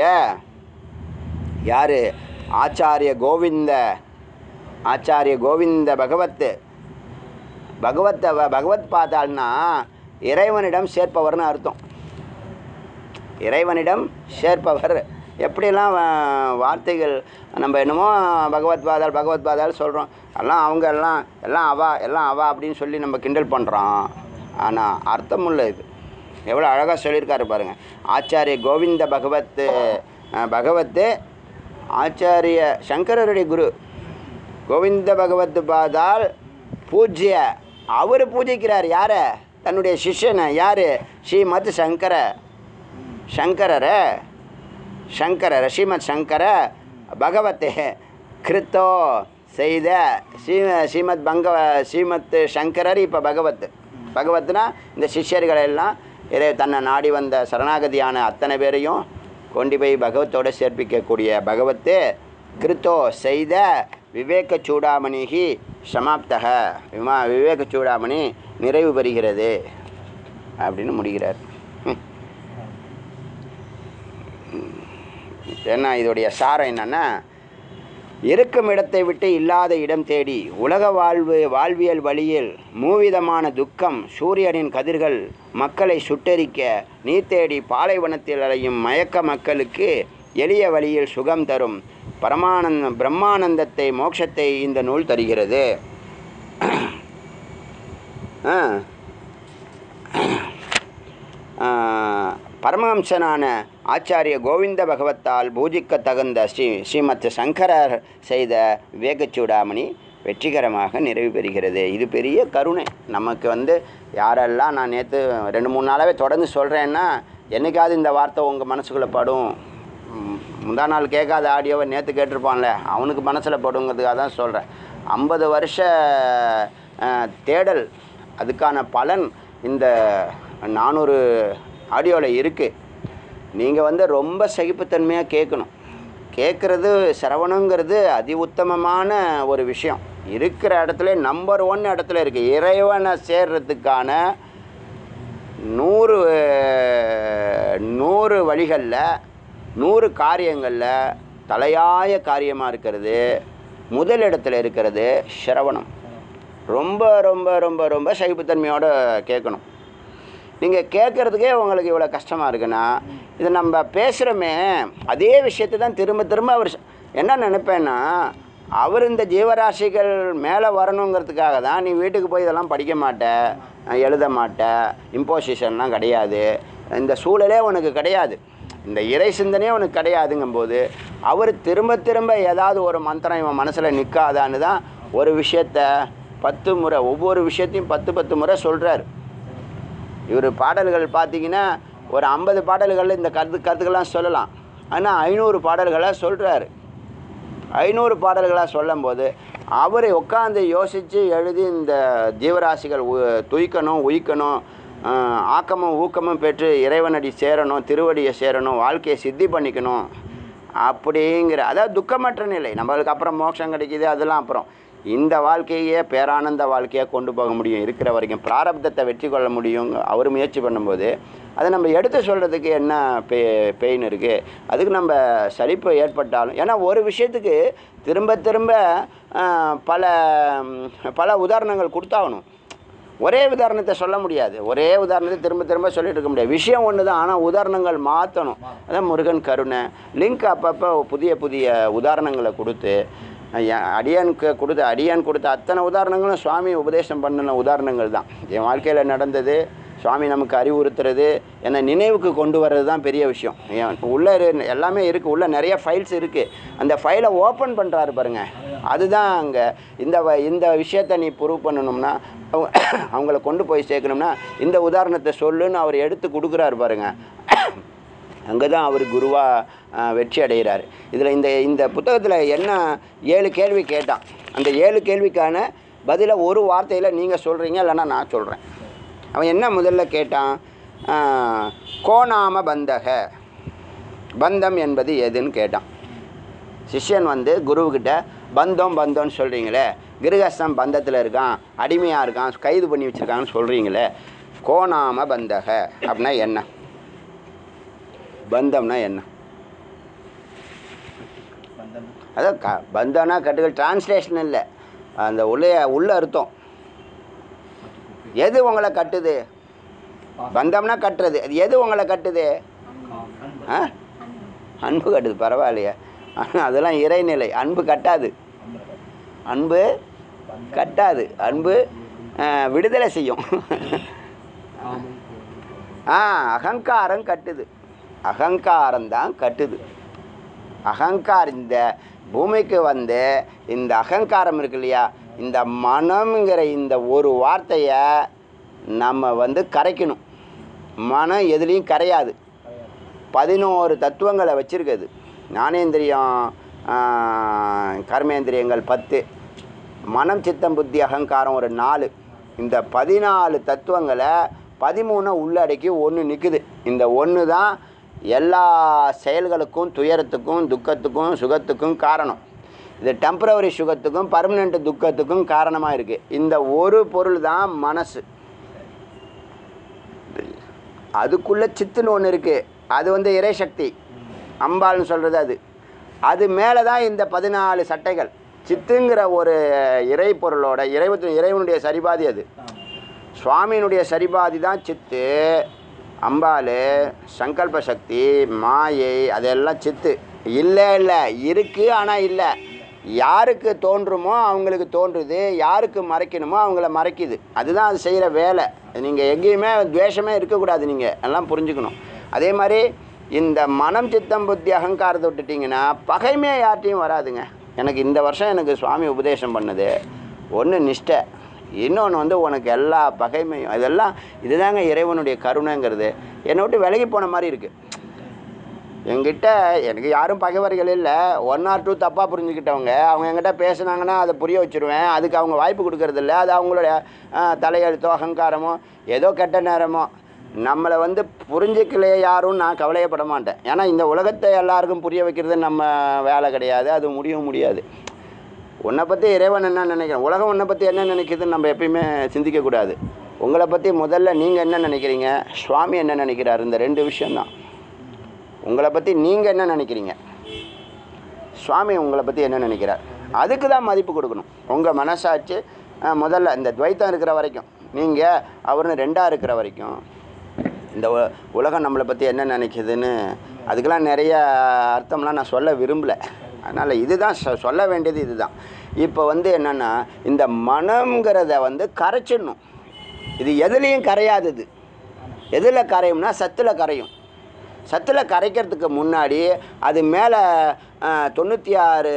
யார் ஆச்சாரிய கோவிந்த ஆச்சாரிய கோவிந்த பகவத் பகவத்தை வ- பகவத் பார்த்தால்னா இறைவனிடம் சேர்ப்பவர்னு அர்த்தம் இறைவனிடம் சேர்ப்பவர் எப்படியெல்லாம் வா- வார்த்தைகள் நம்ம என்னமோ பகவத் பாதால் பகவத் பாதால் சொல்கிறோம் எல்லாம் அவங்க எல்லாம் எல்லாம் அவா எல்லாம் அவா அப்படின்னு சொல்லி நம்ம கிண்டல் பண்ணுறோம் ஆனால் அர்த்தமுள்ள இது எவ்வளோ அழகாக சொல்லியிருக்காரு பாருங்கள் ஆச்சாரிய கோவிந்த பகவத் அஹ், பகவத்து ஆச்சாரிய சங்கரருடைய குரு கோவிந்த பகவத் பாதால் பூஜ்ய அவர் பூஜிக்கிறார் யாரை தன்னுடைய சிஷ்யனை யார் ஸ்ரீமத் சங்கர சங்கரர சங்கரர ஸ்ரீமத் சங்கர பகவத்தே கிருத்தோ செய்த ஸ்ரீ ஸ்ரீமத் பங்க ஸ்ரீமத் சங்கரர் இப்போ பகவத் பகவத்னா இந்த சிஷ்யர்கள் எல்லாம் இறை தன்னை நாடி வந்த சரணாகதியான அத்தனை பேரையும் கொண்டு போய் பகவத்தோடு சேர்ப்பிக்கக்கூடிய பகவத்து கிருத்தோ செய்த விவேக சூடாமணிகி சமாப்தக விமா விவேக சூடாமணி நிறைவு பெறுகிறது அப்படின்னு முடிகிறார் ம். ஏன்னா இதோடைய சாரம் என்னன்னா இருக்கும் இடத்தை விட்டு இல்லாத இடம் தேடி உலக வாழ்வு வாழ்வியல் வழியில் மூவிதமான துக்கம் சூரியனின் கதிர்கள் மக்களை சுட்டெரிக்க நீர் தேடி பாலைவனத்தில் அலையும் மயக்க மக்களுக்கு எளிய வழியில் சுகம் தரும் பரமானந்த பிரம்மானந்தத்தை மோட்சத்தை இந்த நூல் தருகிறது ஆ. ஆ, பரமஹம்சனான ஆச்சாரிய கோவிந்த பகவத்தால் பூஜிக்க தகுந்த ஸ்ரீ ஸ்ரீமத் சங்கரர் செய்த விவேகச்சூடாமணி வெற்றிகரமாக நிறைவு பெறுகிறது இது பெரிய கருணை நமக்கு வந்து யாரெல்லாம் நான் நேற்று ரெண்டு மூணு நாளாகவே தொடர்ந்து சொல்கிறேன்னா என்னைக்காவது இந்த வார்த்தை உங்கள் மனசுக்குள்ளே படும் ம், முந்தா நாள் கேட்காத ஆடியோவை நேற்று கேட்டிருப்பான்ல அவனுக்கு மனசில் படுங்கிறதுக்காக தான் சொல்கிறேன் ஐம்பது வருஷ அஹ், தேடல் அதுக்கான பலன் இந்த நானூறு ஆடியோவில் இருக்குது நீங்கள் வந்து ரொம்ப சகிப்புத்தன்மையாக கேட்கணும் கேட்குறது சிரவணங்கிறது அதி உத்தமமான ஒரு விஷயம் இருக்கிற இடத்துல நம்பர் ஒன் இடத்துல இருக்குது இறைவனை சேர்றதுக்கான நூறு அஹ், நூறு வழிகளில் நூறு காரியங்களில் தலையாய காரியமாக இருக்கிறது முதல் இடத்துல இருக்கிறது சிரவணம் ரொம்ப ரொம்ப ரொம்ப ரொம்ப சகிப்புத்தன்மையோடு கேட்கணும் நீங்கள் கேட்குறதுக்கே உங்களுக்கு இவ்வளோ கஷ்டமாக இருக்குன்னா இது நம்ம பேசுகிறோமே அதே விஷயத்தை தான் திரும்ப திரும்ப அவர் சொ- என்ன நினைப்பேன்னா அவர் இந்த ஜீவராசிகள் மேலே வரணுங்கிறதுக்காக தான் நீ வீட்டுக்கு போய் இதெல்லாம் படிக்க மாட்ட அஹ் எழுத மாட்ட இம்போசிஷன்லாம் கிடையாது இந்த சூழலே உனக்கு கிடையாது இந்த இறை சிந்தனையே உனக்கு கிடையாதுங்கும்போது அவர் திரும்ப திரும்ப ஏதாவது ஒரு மந்திரம் இவன் மனசில் நிற்காதான்னு தான் ஒரு விஷயத்த பத்து முறை ஒவ்வொரு விஷயத்தையும் பத்து பத்து முறை சொல்கிறார் இவர் பாடல்கள் பார்த்தீங்கன்னா ஒரு ஐம்பது பாடல்களில் இந்த கருத்து கருத்துக்கெல்லாம் சொல்லலாம் ஆனால் ஐநூறு பாடல்களை சொல்கிறாரு ஐநூறு பாடல்களாக சொல்லும்போது அவர் உட்காந்து யோசித்து எழுதி இந்த ஜீவராசிகள் உ- துய்க்கணும் உயிக்கணும் ஆஹ், ஆக்கமும் ஊக்கமும் பெற்று இறைவனடி சேரணும் திருவடியை சேரணும் வாழ்க்கையை சித்தி பண்ணிக்கணும் அப்படிங்கிற அதாவது துக்கமற்ற நிலை நம்மளுக்கு அப்புறம் மோட்சம் கிடைக்கிது அதெல்லாம் அப்புறம் இந்த வாழ்க்கையே பேரானந்த வாழ்க்கையாக கொண்டு போக முடியும் இருக்கிற வரைக்கும் பிராரப்தத்தை வெற்றி கொள்ள முடியும் அவர் முயற்சி பண்ணும்போது அதை நம்ம எடுத்து சொல்கிறதுக்கு என்ன பெ பெயின் இருக்குது அதுக்கு நம்ம சலிப்பு ஏற்பட்டாலும் ஏன்னா ஒரு விஷயத்துக்கு திரும்ப திரும்ப ஆஹ், பல ம், பல உதாரணங்கள் கொடுத்தாகணும் ஒரே உதாரணத்தை சொல்ல முடியாது ஒரே உதாரணத்தை திரும்ப திரும்ப சொல்லிட்டு இருக்க முடியாது விஷயம் ஒன்று தான் ஆனால் உதாரணங்கள் மாற்றணும் அதான் முருகன் கருணை லிங்க் அப்பப்போ புதிய புதிய உதாரணங்களை கொடுத்து என் அடியானுக்கு கொடுத்த அடியான் கொடுத்த அத்தனை உதாரணங்களும் சுவாமி உபதேசம் பண்ணின உதாரணங்கள் தான் என் வாழ்க்கையில் நடந்தது சுவாமி நமக்கு அறிவுறுத்துறது என்னை நினைவுக்கு கொண்டு வர்றது தான் பெரிய விஷயம் என் உள்ளே இரு- எல்லாமே இருக்குது உள்ளே நிறைய ஃபைல்ஸ் இருக்குது அந்த ஃபைலை ஓப்பன் பண்ணுறாரு பாருங்க அதுதான் அங்கே இந்த வ- இந்த விஷயத்தை நீ ப்ரூவ் பண்ணணும்னா அவங்க அவங்கள கொண்டு போய் சேர்க்கணும்னா இந்த உதாரணத்தை சொல்லுன்னு அவர் எடுத்து கொடுக்குறாரு பாருங்க அங்கே தான் அவர் குருவாக வெற்றி அடைகிறார் இதில் இந்த இந்த புத்தகத்தில் என்ன ஏழு கேள்வி கேட்டான் அந்த ஏழு கேள்விக்கான பதிலை ஒரு வார்த்தையில் நீங்கள் சொல்கிறீங்க இல்லைன்னா நான் சொல்கிறேன் அவன் என்ன முதல்ல கேட்டான் ஆஹ், கோணாம பந்தக பந்தம் என்பது எதுன்னு கேட்டான் சிஷ்யன் வந்து குருவுக்கிட்ட பந்தம் பந்தம்னு சொல்கிறீங்களே கிருகஸ்தம் பந்தத்தில் இருக்கான் அடிமையாக இருக்கான் கைது பண்ணி வச்சுருக்கான்னு சொல்கிறீங்களே கோணாம பந்தக அப்படின்னா என்ன பந்தம்னா என்ன அதான் க பந்தம்னா கட்டுகள் டிரான்ஸ்லேஷன் இல்லை அந்த உள்ளே உள்ள அர்த்தம் எது உங்களை கட்டுது பந்தம்னா கட்டுறது அது எது உங்களை கட்டுது ஆ அன்பு கட்டுது பரவாயில்லையே ஆனால் அதெல்லாம் இறைநிலை அன்பு கட்டாது அன்பு கட்டாது அன்பு ஆ, விடுதலை செய்யும் ஆ அகங்காரம் கட்டுது அகங்காரம் தான் கட்டுது அகங்கார் இந்த பூமிக்கு வந்து இந்த அகங்காரம் இருக்கு இல்லையா இந்த மனம்ங்கிற இந்த ஒரு வார்த்தையை நம்ம வந்து கரைக்கணும் மனம் எதுலேயும் கரையாது பதினோரு தத்துவங்களை வச்சுருக்குது ஞானேந்திரியம் ஆஹ், கர்மேந்திரியங்கள் பத்து மனம் சித்தம் புத்தி அகங்காரம் ஒரு நாலு இந்த பதினாலு தத்துவங்களை பதிமூணை உள்ளடக்கி ஒன்று நிற்குது இந்த ஒன்று தான் எல்லா செயல்களுக்கும் துயரத்துக்கும் துக்கத்துக்கும் சுகத்துக்கும் காரணம் இது டெம்பரவரி சுகத்துக்கும் பர்மனெண்ட் துக்கத்துக்கும் காரணமாக இருக்குது இந்த ஒரு பொருள் தான் மனசு அதுக்குள்ளே சித்துன்னு ஒன்று இருக்குது அது வந்து இறைசக்தி அம்பாள்னு சொல்கிறது அது அது மேலே தான் இந்த பதினாலு சட்டைகள் சித்துங்கிற ஒரு இறை பொருளோட இறைவத்து இறைவனுடைய சரிபாதி அது சுவாமியினுடைய சரிபாதி தான் சித்து அம்பாள் சங்கல்ப சக்தி மாயை அதெல்லாம் சித்து இல்லை இல்லை இருக்குது ஆனால் இல்லை யாருக்கு தோன்றுமோ அவங்களுக்கு தோன்றுது யாருக்கு மறைக்கணுமோ அவங்கள மறைக்குது அதுதான் அது செய்கிற வேலை நீங்கள் எங்கேயுமே துவேஷமே இருக்கக்கூடாது நீங்கள் எல்லாம் புரிஞ்சுக்கணும் அதே மாதிரி இந்த மனம் சித்தம் புத்தி அகங்காரத்தை விட்டுட்டிங்கன்னா பகைமே யார்ட்டையும் வராதுங்க எனக்கு இந்த வருஷம் எனக்கு சுவாமி உபதேசம் பண்ணுது ஒன்று நிஷ்டை இன்னொன்று வந்து உனக்கு எல்லா பகைமையும் இதெல்லாம் இதுதாங்க இறைவனுடைய கருணைங்கிறது என்னை விட்டு விலகி போன மாதிரி இருக்குது என்கிட்ட எனக்கு யாரும் பகைவர்கள் இல்லை ஒன் ஆர் டூ தப்பாக புரிஞ்சுக்கிட்டவங்க அவங்க என்கிட்ட பேசுனாங்கன்னா அதை புரிய வச்சுருவேன் அதுக்கு அவங்க வாய்ப்பு கொடுக்கறது இல்ல அது அவங்களுடைய ஆ, தலையெழுத்தோ அகங்காரமோ ஏதோ கெட்ட நேரமோ நம்மளை வந்து புரிஞ்சிக்கலையே யாரும் நான் கவலையப்பட மாட்டேன் ஏன்னா இந்த உலகத்தை எல்லாருக்கும் புரிய வைக்கிறது நம்ம வேலை கிடையாது அது முடியவும் முடியாது உன்னை பற்றி இறைவன் என்ன நினைக்கிறேன் உலகம் உன்னை பற்றி என்ன நினைக்குதுன்னு நம்ம எப்பயுமே சிந்திக்கக்கூடாது உங்களை பற்றி முதல்ல நீங்கள் என்ன நினைக்கிறீங்க சுவாமி என்ன நினைக்கிறார் இந்த ரெண்டு விஷயம்தான் உங்களை பற்றி நீங்கள் என்ன நினைக்கிறீங்க சுவாமி உங்களை பற்றி என்ன நினைக்கிறார் அதுக்கு தான் மதிப்பு கொடுக்கணும் உங்கள் மனசாட்சி அஹ், முதல்ல இந்த துவைத்தம் இருக்கிற வரைக்கும் நீங்கள் அவர்னு ரெண்டாக இருக்கிற வரைக்கும் இந்த உ- உலகம் நம்மளை பற்றி என்ன நினைக்குதுன்னு அதுக்கெல்லாம் நிறைய அர்த்தம்லாம் நான் சொல்ல விரும்பலை அதனால் இதுதான் சொ- சொல்ல வேண்டியது இதுதான் இப்போ வந்து என்னென்னா இந்த மனம்ங்கிறத வந்து கரைச்சிடணும் இது எதுலேயும் கரையாதது எதில் கரையும்னா சத்தில் கரையும் சத்தில் கரைக்கிறதுக்கு முன்னாடி அது மேலே தொண்ணூற்றி ஆறு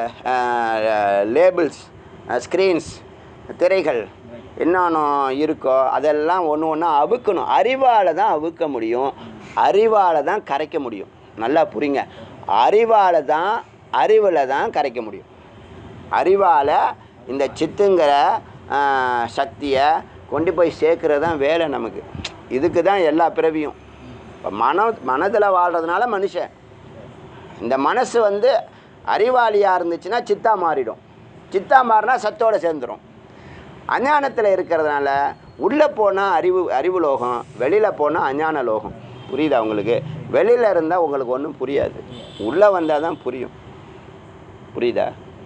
லேபிள்ஸ் ஸ்க்ரீன்ஸ் திரைகள் என்னென்ன இருக்கோ அதெல்லாம் ஒன்று ஒன்றா அவுக்கணும் அறிவால் தான் அவுக்க முடியும் அறிவால் தான் கரைக்க முடியும் நல்லா புரிங்க அறிவால் தான் அறிவில் தான் கரைக்க முடியும் அறிவால் இந்த சித்துங்கிற சக்தியை கொண்டு போய் சேர்க்கறது தான் வேலை நமக்கு இதுக்கு தான் எல்லா பிறவியும் இப்போ மன மனதில் வாழ்கிறதுனால மனுஷன் இந்த மனசு வந்து அறிவாளியாக இருந்துச்சுன்னா சித்தா மாறிடும் சித்தா மாறினா சத்தோட சேர்ந்துடும் அஞ்ஞானத்தில் இருக்கிறதுனால உள்ளே போனால் அறிவு அறிவு லோகம் வெளியில் போனால் அஞ்ஞான லோகம் புரியுதா உங்களுக்கு வெளியில் இருந்தால் உங்களுக்கு ஒன்றும் புரியாது உள்ளே வந்தால் தான் புரியும் புரியுதா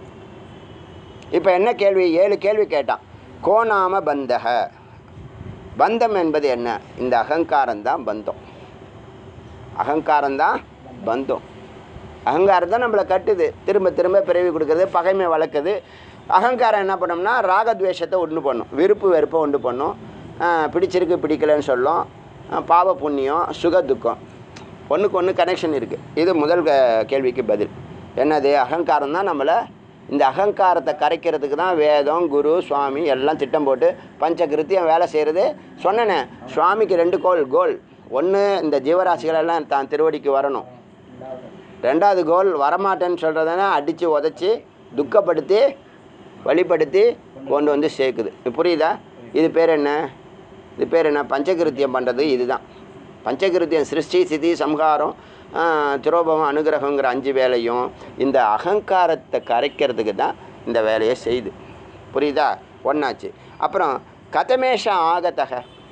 இப்போ என்ன கேள்வி ஏழு கேள்வி கேட்டான் கோணாம பந்தக பந்தம் என்பது என்ன இந்த அகங்காரம் தான் பந்தம் அகங்காரம் தான் பந்தம் அகங்காரம் தான் நம்மளை கட்டுது திரும்ப திரும்ப பிறவி கொடுக்குறது பகைமை வளர்க்குது அகங்காரம் என்ன பண்ணோம்னா ராகத்வேஷத்தை உண்டு பண்ணும் விருப்பு வெறுப்பை உண்டு பண்ணும் ஆஹ் பிடிச்சிருக்கு பிடிக்கலன்னு சொல்லும் ஆஹ் பாவ புண்ணியம் சுக துக்கம் ஒன்றுக்கு ஒன்று கனெக்ஷன் இருக்குது இது முதல் க- கேள்விக்கு பதில் என்னது அகங்காரம் தான் நம்மளை இந்த அகங்காரத்தை கரைக்கிறதுக்கு தான் வேதம் குரு சுவாமி எல்லாம் திட்டம் போட்டு பஞ்சகிருத்தியம் வேலை செய்கிறது சொன்னேனே சுவாமிக்கு ரெண்டு கோல் கோல் ஒன்று இந்த ஜீவராசிகள் எல்லாம் தான் திருவடிக்கு வரணும் ரெண்டாவது கோல் வரமாட்டேன்னு சொல்கிறதுனா அடித்து உதச்சி துக்கப்படுத்தி வழிப்படுத்தி கொண்டு வந்து சேர்க்குது இது புரியுதா இது பேர் என்ன இது பேர் என்ன பஞ்சகிருத்தியம் பண்ணுறது இதுதான் பஞ்சகிருத்தியம் சிருஷ்டி சிதி சம்ஹாரம் ஆஹ், திரோபவம் அனுகிரகங்கிற அஞ்சு வேலையும் இந்த அகங்காரத்தை கரைக்கிறதுக்கு தான் இந்த வேலையை செய்யுது புரியுதா ஒன்றாச்சு அப்புறம் கதமேஷ ஆகத்தக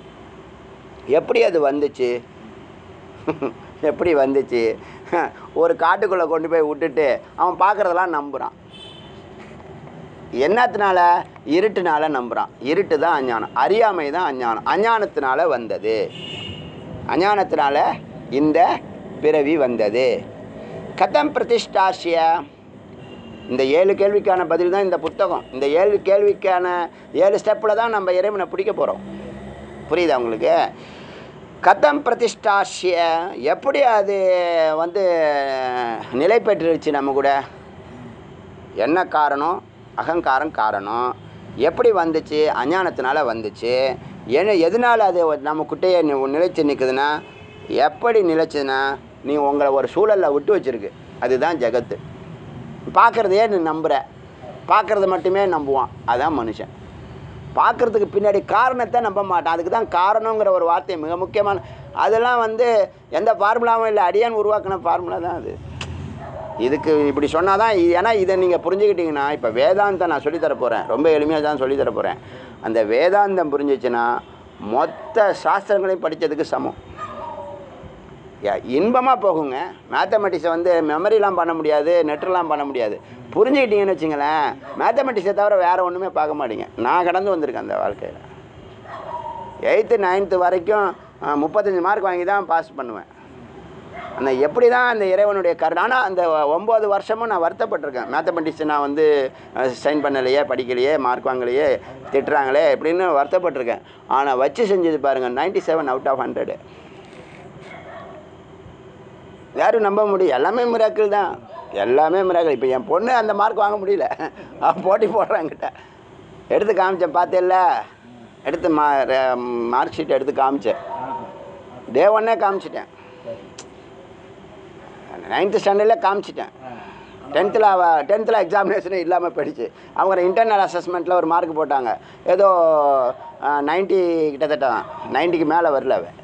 எப்படி அது வந்துச்சு எப்படி வந்துச்சு ஒரு காட்டுக்குள்ளே கொண்டு போய் விட்டுட்டு அவன் பார்க்குறதெல்லாம் நம்புகிறான் என்னத்தினால இருட்டுனால நம்புகிறான் இருட்டு தான் அஞ்ஞானம் அறியாமை தான் அஞ்ஞானம் அஞ்ஞானத்தினால வந்தது அஞ்ஞானத்தினால இந்த பிறவி வந்தது கதம் பிரதிஷ்டாசிய இந்த ஏழு கேள்விக்கான பதில் தான் இந்த புத்தகம் இந்த ஏழு கேள்விக்கான ஏழு ஸ்டெப்பில் தான் நம்ம இறைவனை பிடிக்க போகிறோம் புரியுதா உங்களுக்கு கதம் பிரதிஷ்டாசிய எப்படி அது வந்து நிலை பெற்றுருச்சு நம்ம கூட என்ன காரணம் அகங்காரம் காரணம் எப்படி வந்துச்சு அஞ்ஞானத்தினால வந்துச்சு என்ன எதனால் அது நம்ம குட்டையை நி- நிலைச்சு நிற்குதுன்னா எப்படி நிலைச்சுன்னா நீ உங்களை ஒரு சூழலில் விட்டு வச்சிருக்கு அதுதான் ஜெகத்து பார்க்குறதையே நீ நம்புகிற பார்க்குறத மட்டுமே நம்புவான் அதான் மனுஷன் பார்க்குறதுக்கு பின்னாடி காரணத்தை நம்ப மாட்டான் அதுக்கு தான் காரணங்கிற ஒரு வார்த்தை மிக முக்கியமான அதெல்லாம் வந்து எந்த ஃபார்முலாவும் இல்லை அடியான் உருவாக்கின ஃபார்முலா தான் அது இதுக்கு இப்படி சொன்னால் தான் ஏன்னா இதை நீங்கள் புரிஞ்சுக்கிட்டீங்கன்னா இப்போ வேதாந்தம் நான் சொல்லித்தர போகிறேன் ரொம்ப எளிமையாக தான் சொல்லித்தர போகிறேன் அந்த வேதாந்தம் புரிஞ்சிச்சுன்னா மொத்த சாஸ்திரங்களையும் படித்ததுக்கு சமம் இன்பமாக போகுங்க மேத்தமெட்டிக்ஸை வந்து மெமரிலாம் பண்ண முடியாது நெட்லாம் பண்ண முடியாது புரிஞ்சுக்கிட்டீங்கன்னு வச்சுங்களேன் மேத்தமெட்டிக்ஸை தவிர வேறு ஒன்றுமே பார்க்க மாட்டீங்க நான் கடந்து வந்திருக்கேன் அந்த வாழ்க்கையில் எயித்து நைன்த்து வரைக்கும் அஹ், முப்பத்தஞ்சு மார்க் வாங்கி தான் பாஸ் பண்ணுவேன் அந்த எப்படி தான் அந்த இறைவனுடைய கருணை ஆனால் அந்த ஒம்பது வருஷமும் நான் வருத்தப்பட்டிருக்கேன் மேத்தமெட்டிக்ஸ் நான் வந்து சைன் பண்ணலையே படிக்கலையே மார்க் வாங்கலையே திட்டுறாங்களே இப்படின்னு வருத்தப்பட்டிருக்கேன் ஆனால் வச்சு செஞ்சது பாருங்கள் 97 செவன் அவுட் ஆஃப் ஹண்ட்ரடு யாரும் நம்ப முடியும் எல்லாமே மிராக்கிள் தான் எல்லாமே மிராக்கிள் இப்போ என் பொண்ணு அந்த மார்க் வாங்க முடியல அவன் போட்டி போடுறாங்கிட்ட எடுத்து காமிச்சேன் பார்த்தேல்ல எடுத்து மா மார்க் ஷீட் எடுத்து காமிச்சேன் டே ஒன்னே காமிச்சிட்டேன் நைன்த்து ஸ்டாண்டர்டில் காமிச்சிட்டேன் டென்த்தில் அவ டென்த்தில் எக்ஸாமினேஷனே இல்லாமல் போயிடுச்சு அவங்க இன்டர்னல் அசஸ்மெண்ட்டில் ஒரு மார்க் போட்டாங்க ஏதோ நைன்ட்டி கிட்டத்தட்ட தான் நைன்ட்டிக்கு மேலே வரல அவ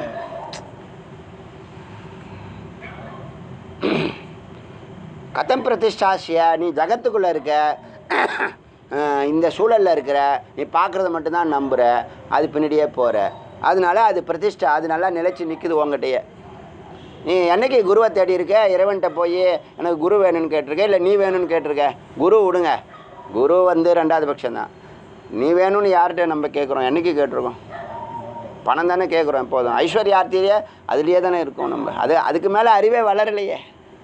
கதம் பிரதிஷ்டாசியா நீ ஜகத்துக்குள்ளே இருக்க அஹ், இந்த சூழலில் இருக்கிற நீ பார்க்குறத மட்டும்தான் நம்புகிற அது பின்னாடியே போகிற அதனால அது பிரதிஷ்டா அது நல்லா நிலைச்சு நிற்குது உங்ககிட்டயே நீ என்னைக்கு குருவை தேடி இருக்க இறைவன்கிட்ட போய் எனக்கு குரு வேணும்னு கேட்டிருக்க இல்லை நீ வேணும்னு கேட்டிருக்க குரு விடுங்க குரு வந்து ரெண்டாவது பட்சம்தான் நீ வேணும்னு யார்கிட்ட நம்ம கேட்குறோம் என்னைக்கு கேட்டிருக்கோம் பணம் தானே கேட்குறோம் எப்போதும் ஐஸ்வர்யார்த்தியே அதுலேயே தானே இருக்கோம் நம்ம அது அதுக்கு மேலே அறிவே வளரலையே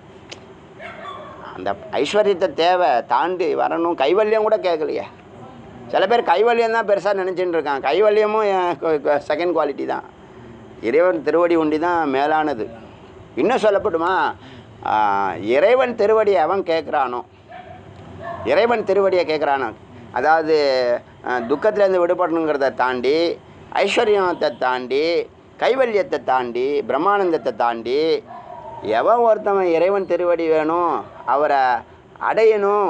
அந்த ஐஸ்வர்யத்தை தேவை தாண்டி வரணும் கைவல்யம் கூட கேட்கலையே சில பேர் கைவல்யம் தான் பெருசாக நினச்சிட்டு இருக்கான் கைவல்யமும் செகண்ட் குவாலிட்டி தான் இறைவன் திருவடி ஒண்டி தான் மேலானது இன்னும் சொல்லப்படுமா ஆஹ், இறைவன் திருவடியை அவன் கேட்குறானோ இறைவன் திருவடியை கேட்குறானோ அதாவது அஹ், துக்கத்திலேருந்து விடுபடணுங்கிறத தாண்டி ஐஸ்வர்யத்தை தாண்டி கைவல்யத்தை தாண்டி பிரம்மானந்தத்தை தாண்டி எவன் ஒருத்தவன் இறைவன் திருவடி வேணும் அவரை அடையணும்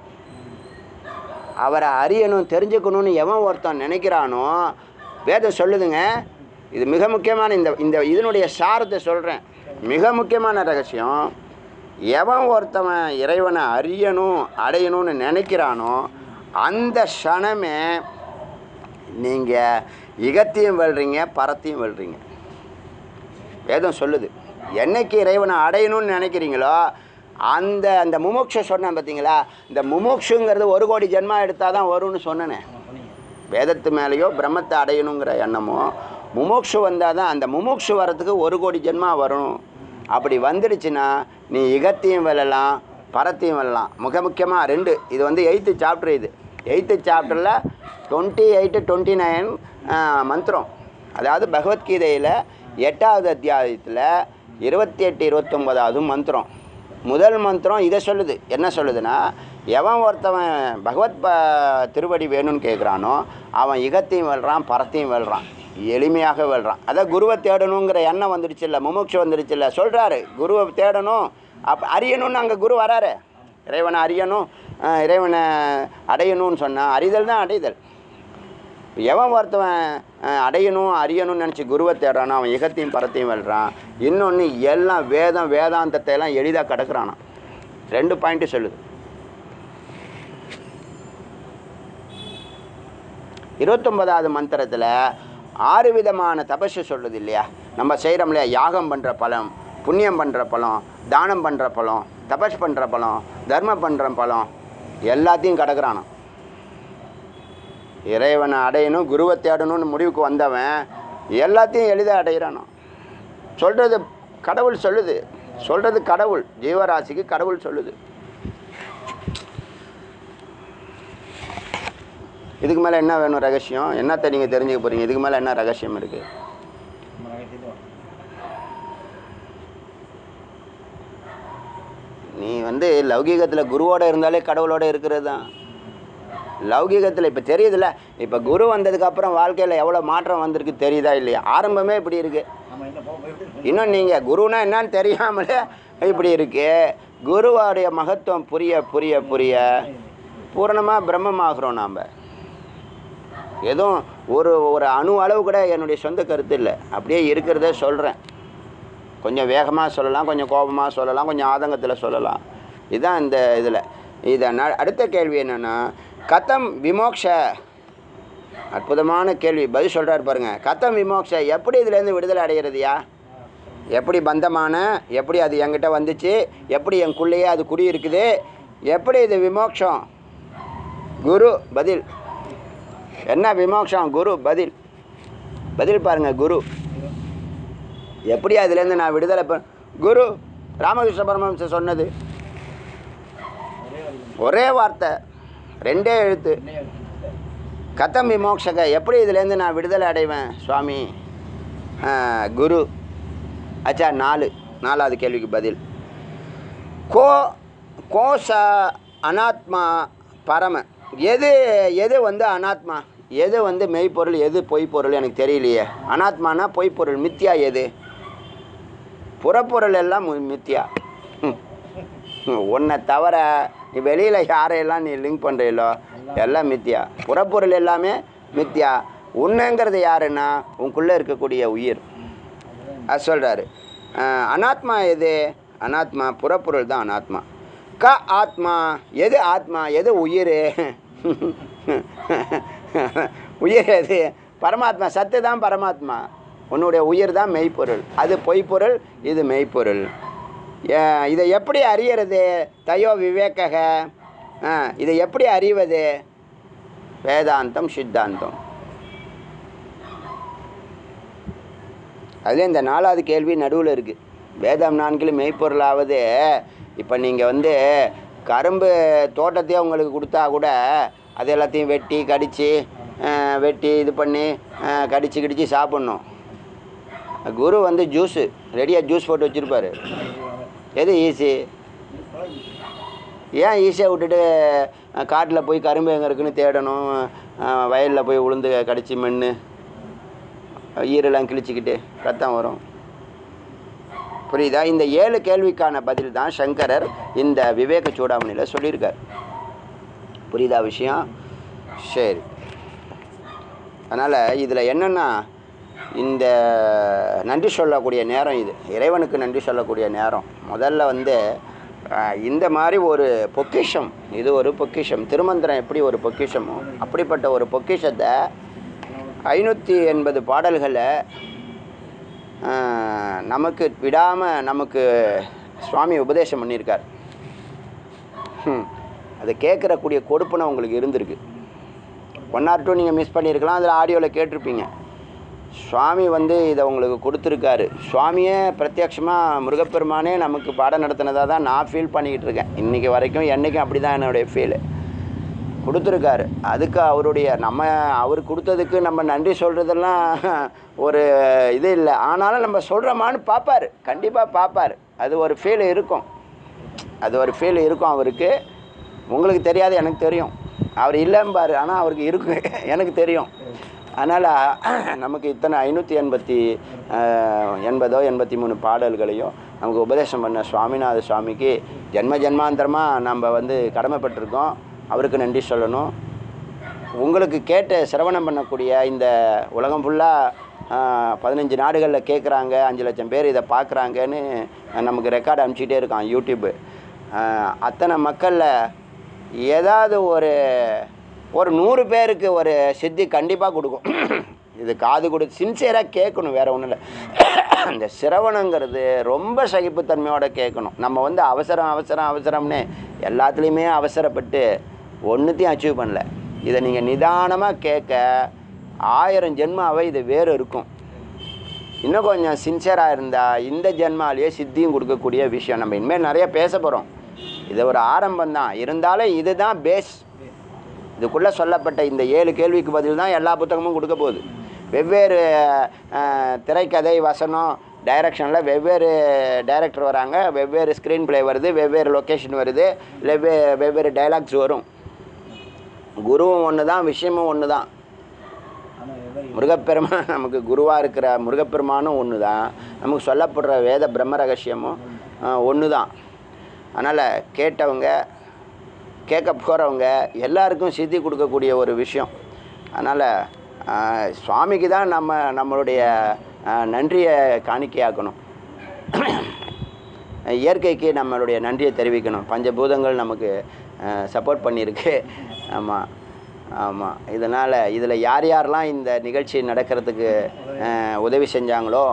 அவரை அறியணும் தெரிஞ்சுக்கணும்னு எவன் ஒருத்தன் நினைக்கிறானோ வேதம் சொல்லுதுங்க இது மிக முக்கியமான இந்த இந்த இதனுடைய சாரத்தை சொல்கிறேன் மிக முக்கியமான ரகசியம் எவன் ஒருத்தவன் இறைவனை அறியணும் அடையணும்னு நினைக்கிறானோ அந்த க்ஷணமே நீங்கள் இகத்தையும் வெல்றீங்க பரத்தையும் வெல்றீங்க வேதம் சொல்லுது என்னைக்கு இறைவனை அடையணும்னு நினைக்கிறீங்களோ அந்த அந்த முமுட்சு சொன்னேன் பார்த்தீங்களா இந்த முமுட்சுங்கிறது ஒரு கோடி ஜென்மா எடுத்தால் தான் வரும்னு சொன்னேனே வேதத்து மேலேயோ பிரம்மத்தை அடையணுங்கிற எண்ணமோ முமுட்சு வந்தால் தான் அந்த முமுட்சு வரத்துக்கு ஒரு கோடி ஜென்மா வரும் அப்படி வந்துடுச்சுன்னா நீ இகத்தையும் வெல்லலாம் பரத்தையும் வெல்லலாம் மிக முக்கியமாக ரெண்டு இது வந்து எயித்து சாப்டர் இது எயித்து சாப்டரில் டுவெண்ட்டி எயிட்டு டுவெண்ட்டி நைன் மந்திரம் அதாவது பகவத்கீதையில் எட்டாவது அத்தியாயத்தில் இருபத்தி எட்டு இருபத்தொம்போதாவது மந்திரம் முதல் மந்திரம் இதை சொல்லுது என்ன சொல்லுதுன்னா எவன் ஒருத்தவன் பகவத் ப திருவடி வேணும்னு கேட்குறானோ அவன் இகத்தையும் வெல்றான் பரத்தையும் வெல்றான் எளிமையாக வெல்றான் அதான் குருவை தேடணுங்கிற எண்ணம் வந்துடுச்சு இல்லை முமுட்சு வந்துடுச்சு இல்லை சொல்கிறாரு குருவை தேடணும் அப் அறியணும்னு அங்கே குரு வராரு இறைவனை அறியணும் அஹ் இறைவனை அடையணும்னு சொன்னால் அறிதல் தான் அடைதல் இப்ப எவன் ஒருத்தவன் அஹ், அடையணும் அறியணும்னு நினச்சி குருவை தேடுறானோ அவன் இகத்தையும் பரத்தையும் வெல்றான் இன்னொன்று எல்லாம் வேதம் வேதாந்தத்தை எல்லாம் எளிதாக கடக்குறானா ரெண்டு பாயிண்ட்டு சொல்லுது இருபத்தொன்பதாவது மந்திரத்தில் ஆறு விதமான தபசு சொல்லுது இல்லையா நம்ம செய்கிறோம் இல்லையா யாகம் பண்ணுற பலம் புண்ணியம் பண்ணுற பலம் தானம் பண்ணுற பலம் தபஸ் பண்ணுற பலம் தர்மம் பண்ணுற பலம் எல்லாத்தையும் கடக்குறானாம் இறைவனை அடையணும் குருவை தேடணும்னு முடிவுக்கு வந்தவன் எல்லாத்தையும் எளிதாக அடையிறானோ சொல்கிறது கடவுள் சொல்லுது சொல்கிறது கடவுள் ஜீவராசிக்கு கடவுள் சொல்லுது இதுக்கு மேலே என்ன வேணும் ரகசியம் என்னத்தை நீங்கள் தெரிஞ்சுக்க போகிறீங்க இதுக்கு மேலே என்ன ரகசியம் இருக்குது நீ வந்து லௌகீகத்தில் குருவோட இருந்தாலே கடவுளோட இருக்கிறது தான் லௌகீகத்தில் இப்போ தெரியுதுல்ல இப்போ குரு வந்ததுக்கப்புறம் வாழ்க்கையில் எவ்வளோ மாற்றம் வந்திருக்கு தெரியுதா இல்லையா ஆரம்பமே இப்படி இருக்குது இன்னும் நீங்கள் குருனா என்னன்னு தெரியாமலே இப்படி இருக்கு குருவோடைய மகத்துவம் புரிய புரிய புரிய பூரணமாக பிரம்மமாகிறோம் நாம் எதுவும் ஒரு ஒரு அணு அளவு கூட என்னுடைய சொந்த கருத்து இல்லை அப்படியே இருக்கிறத சொல்கிறேன் கொஞ்சம் வேகமாக சொல்லலாம் கொஞ்சம் கோபமாக சொல்லலாம் கொஞ்சம் ஆதங்கத்தில் சொல்லலாம் இதுதான் இந்த இதில் இதை ந அடுத்த கேள்வி என்னென்னா கதம் விமோக்ஷ அற்புதமான கேள்வி பதில் சொல்கிறாரு பாருங்க கதம் விமோக்ஷ எப்படி இதுலேருந்து விடுதலை அடைகிறதுயா எப்படி பந்தமான எப்படி அது என்கிட்ட வந்துச்சு எப்படி எனக்குள்ளேயே அது குடி இருக்குது எப்படி இது விமோக்ஷம் குரு பதில் என்ன விமோக்ஷம் குரு பதில் பதில் பாருங்க குரு எப்படி அதுலேருந்து நான் விடுதலை ப குரு ராமகிருஷ்ண பரமஹம்சர் சொன்னது ஒரே வார்த்தை ரெண்டே எழுத்து கதம் விமோக்ஷக எப்படி இதுலேருந்து நான் விடுதலை அடைவேன் சுவாமி ஆ, குரு அச்சா நாலு நாலாவது கேள்விக்கு பதில் கோ கோச அனாத்மா பரம எது எது வந்து அனாத்மா எது வந்து மெய்ப்பொருள் எது பொய்ப்பொருள் எனக்கு தெரியலையே அனாத்மானா பொய்ப்பொருள் மித்தியா எது புறப்பொருள் எல்லாம் மு- மித்தியா உன்னை தவிர நீ வெளியில் யாரையெல்லாம் நீ லிங்க் பண்ணுறீங்களோ எல்லாம் மித்தியா புறப்பொருள் எல்லாமே மித்தியா உன்னைங்கிறது யாருன்னா உனக்குள்ளே இருக்கக்கூடிய உயிர் அது சொல்கிறாரு அனாத்மா எது அனாத்மா புறப்பொருள் தான் அனாத்மா க ஆத்மா எது ஆத்மா எது உயிர் உயிர் எது பரமாத்மா சத்து தான் பரமாத்மா உன்னுடைய உயிர் தான் மெய்ப்பொருள் அது பொய்ப்பொருள் இது மெய்ப்பொருள் ஏ- இதை எப்படி அறியறது தயோ விவேகக ஆ, இதை எப்படி அறிவது வேதாந்தம் சித்தாந்தம் அதுலேயும் இந்த நாலாவது கேள்வி நடுவில் இருக்குது வேதம் நான்கிலும் மெய்ப்பொருளாவது இப்போ நீங்கள் வந்து கரும்பு தோட்டத்தையே உங்களுக்கு கொடுத்தா கூட அது எல்லாத்தையும் வெட்டி கடித்து வெட்டி இது பண்ணி அஹ், கடிச்சு கிடிச்சு சாப்பிட்ணும் குரு வந்து ஜூஸு ரெடியாக ஜூஸ் போட்டு வச்சுருப்பாரு எது ஈஸி ஏன் ஈஸியாக விட்டுட்டு காட்டில் போய் கரும்பு எங்கே இருக்குன்னு தேடணும் வயலில் போய் உளுந்து கடிச்சு மென்று ஈரெல்லாம் கிழிச்சிக்கிட்டு ரத்தம் வரும் புரியுதா இந்த ஏழு கேள்விக்கான பதில் தான் சங்கரர் இந்த விவேக சூடாமணியில் சொல்லியிருக்கார் புரியுதா விஷயம் சரி அதனால் இதில் என்னென்னா இந்த நன்றி சொல்லக்கூடிய நேரம் இது இறைவனுக்கு நன்றி சொல்லக்கூடிய நேரம் முதல்ல வந்து அஹ், இந்த மாதிரி ஒரு பொக்கிஷம் இது ஒரு பொக்கிஷம் திருமந்திரம் எப்படி ஒரு பொக்கிஷமோ அப்படிப்பட்ட ஒரு பொக்கிஷத்தை ஐநூற்றி எண்பது பாடல்களை ஆஹ், நமக்கு விடாமல் நமக்கு சுவாமி உபதேசம் பண்ணியிருக்கார் ஹம், அதை கேட்குறக்கூடிய கொடுப்பனை உங்களுக்கு இருந்திருக்கு ஒன் ஆர் டூ நீங்கள் மிஸ் பண்ணியிருக்கலாம் அதில் ஆடியோவில் கேட்டிருப்பீங்க சுவாமி வந்து இதை உங்களுக்கு கொடுத்துருக்காரு சுவாமியே பிரத்யக்ஷமாக முருகப்பெருமானே நமக்கு பாடம் நடத்தினதாக தான் நான் ஃபீல் பண்ணிக்கிட்டு இருக்கேன் இன்றைக்கி வரைக்கும் என்றைக்கும் அப்படி தான் என்னுடைய ஃபீலு கொடுத்துருக்காரு அதுக்கு அவருடைய நம்ம அவர் கொடுத்ததுக்கு நம்ம நன்றி சொல்கிறதெல்லாம் ஒரு இது இல்லை ஆனாலும் நம்ம சொல்கிறோமான்னு பார்ப்பார் கண்டிப்பாக பார்ப்பார் அது ஒரு ஃபீல் இருக்கும் அது ஒரு ஃபீல் இருக்கும் அவருக்கு உங்களுக்கு தெரியாது எனக்கு தெரியும் அவர் இல்லைம்பாரு ஆனால் அவருக்கு இருக்கு எனக்கு தெரியும் அதனால் நமக்கு இத்தனை ஐநூற்றி எண்பத்தி அஹ், எண்பதோ எண்பத்தி மூணு பாடல்களையும் நமக்கு உபதேசம் பண்ண சுவாமிநாத சுவாமிக்கு ஜென்ம ஜென்மாந்தரமாக நம்ம வந்து கடமைப்பட்டிருக்கோம் அவருக்கு நன்றி சொல்லணும் உங்களுக்கு கேட்டு சிரவணம் பண்ணக்கூடிய இந்த உலகம் ஃபுல்லாக பதினஞ்சு நாடுகளில் கேட்குறாங்க அஞ்சு லட்சம் பேர் இதை பார்க்குறாங்கன்னு நமக்கு ரெக்கார்டு அனுப்பிச்சிட்டே இருக்கான் யூடியூப்பு ஆஹ் அத்தனை மக்களில் ஏதாவது ஒரு ஒரு நூறு பேருக்கு ஒரு சித்தி கண்டிப்பாக கொடுக்கும் இது காது கொடு சின்சியராக கேட்கணும் வேறு ஒன்றும் இல்லை இந்த சிரவணங்கிறது ரொம்ப சகிப்புத்தன்மையோட கேட்கணும் நம்ம வந்து அவசரம் அவசரம் அவசரம்னு எல்லாத்துலேயுமே அவசரப்பட்டு ஒன்றுத்தையும் அச்சீவ் பண்ணல இதை நீங்கள் நிதானமாக கேட்க ஆயிரம் ஜென்மாவை இது வேறு இருக்கும் இன்னும் கொஞ்சம் சின்சியராக இருந்தால் இந்த ஜென்மாலேயே சித்தியும் கொடுக்கக்கூடிய விஷயம் நம்ம இனிமேல் நிறைய பேச போகிறோம் இது ஒரு ஆரம்பம் தான் இருந்தாலும் இதுதான் பேஸ் இதுக்குள்ளே சொல்லப்பட்ட இந்த ஏழு கேள்விக்கு பதில் தான் எல்லா புத்தகமும் கொடுக்க போகுது வெவ்வேறு அஹ், திரைக்கதை வசனம் டைரக்ஷனில் வெவ்வேறு டைரக்டர் வராங்க வெவ்வேறு ஸ்க்ரீன் ப்ளே வருது வெவ்வேறு லொக்கேஷன் வருது வெவ்வே வெவ்வேறு டைலாக்ஸ் வரும் குருவும் ஒன்று தான் விஷயமும் ஒன்று தான் முருகப்பெருமான் நமக்கு குருவாக இருக்கிற முருகப்பெருமானும் ஒன்று தான் நமக்கு சொல்லப்படுற வேத பிரம்ம ரகசியமும் ஒன்று தான் அதனால் கேட்டவங்க கேட்க போகிறவங்க எல்லாருக்கும் சித்தி கொடுக்கக்கூடிய ஒரு விஷயம் அதனால் சுவாமிக்கு தான் நம்ம நம்மளுடைய ஆஹ், நன்றியை காணிக்கையாக்கணும் இயற்கைக்கு நம்மளுடைய நன்றியை தெரிவிக்கணும் பஞ்சபூதங்கள் நமக்கு சப்போர்ட் பண்ணியிருக்கு ஆமாம் ஆமாம் இதனால் இதில் யார் யாரெல்லாம் இந்த நிகழ்ச்சி நடக்கிறதுக்கு அஹ், உதவி செஞ்சாங்களோ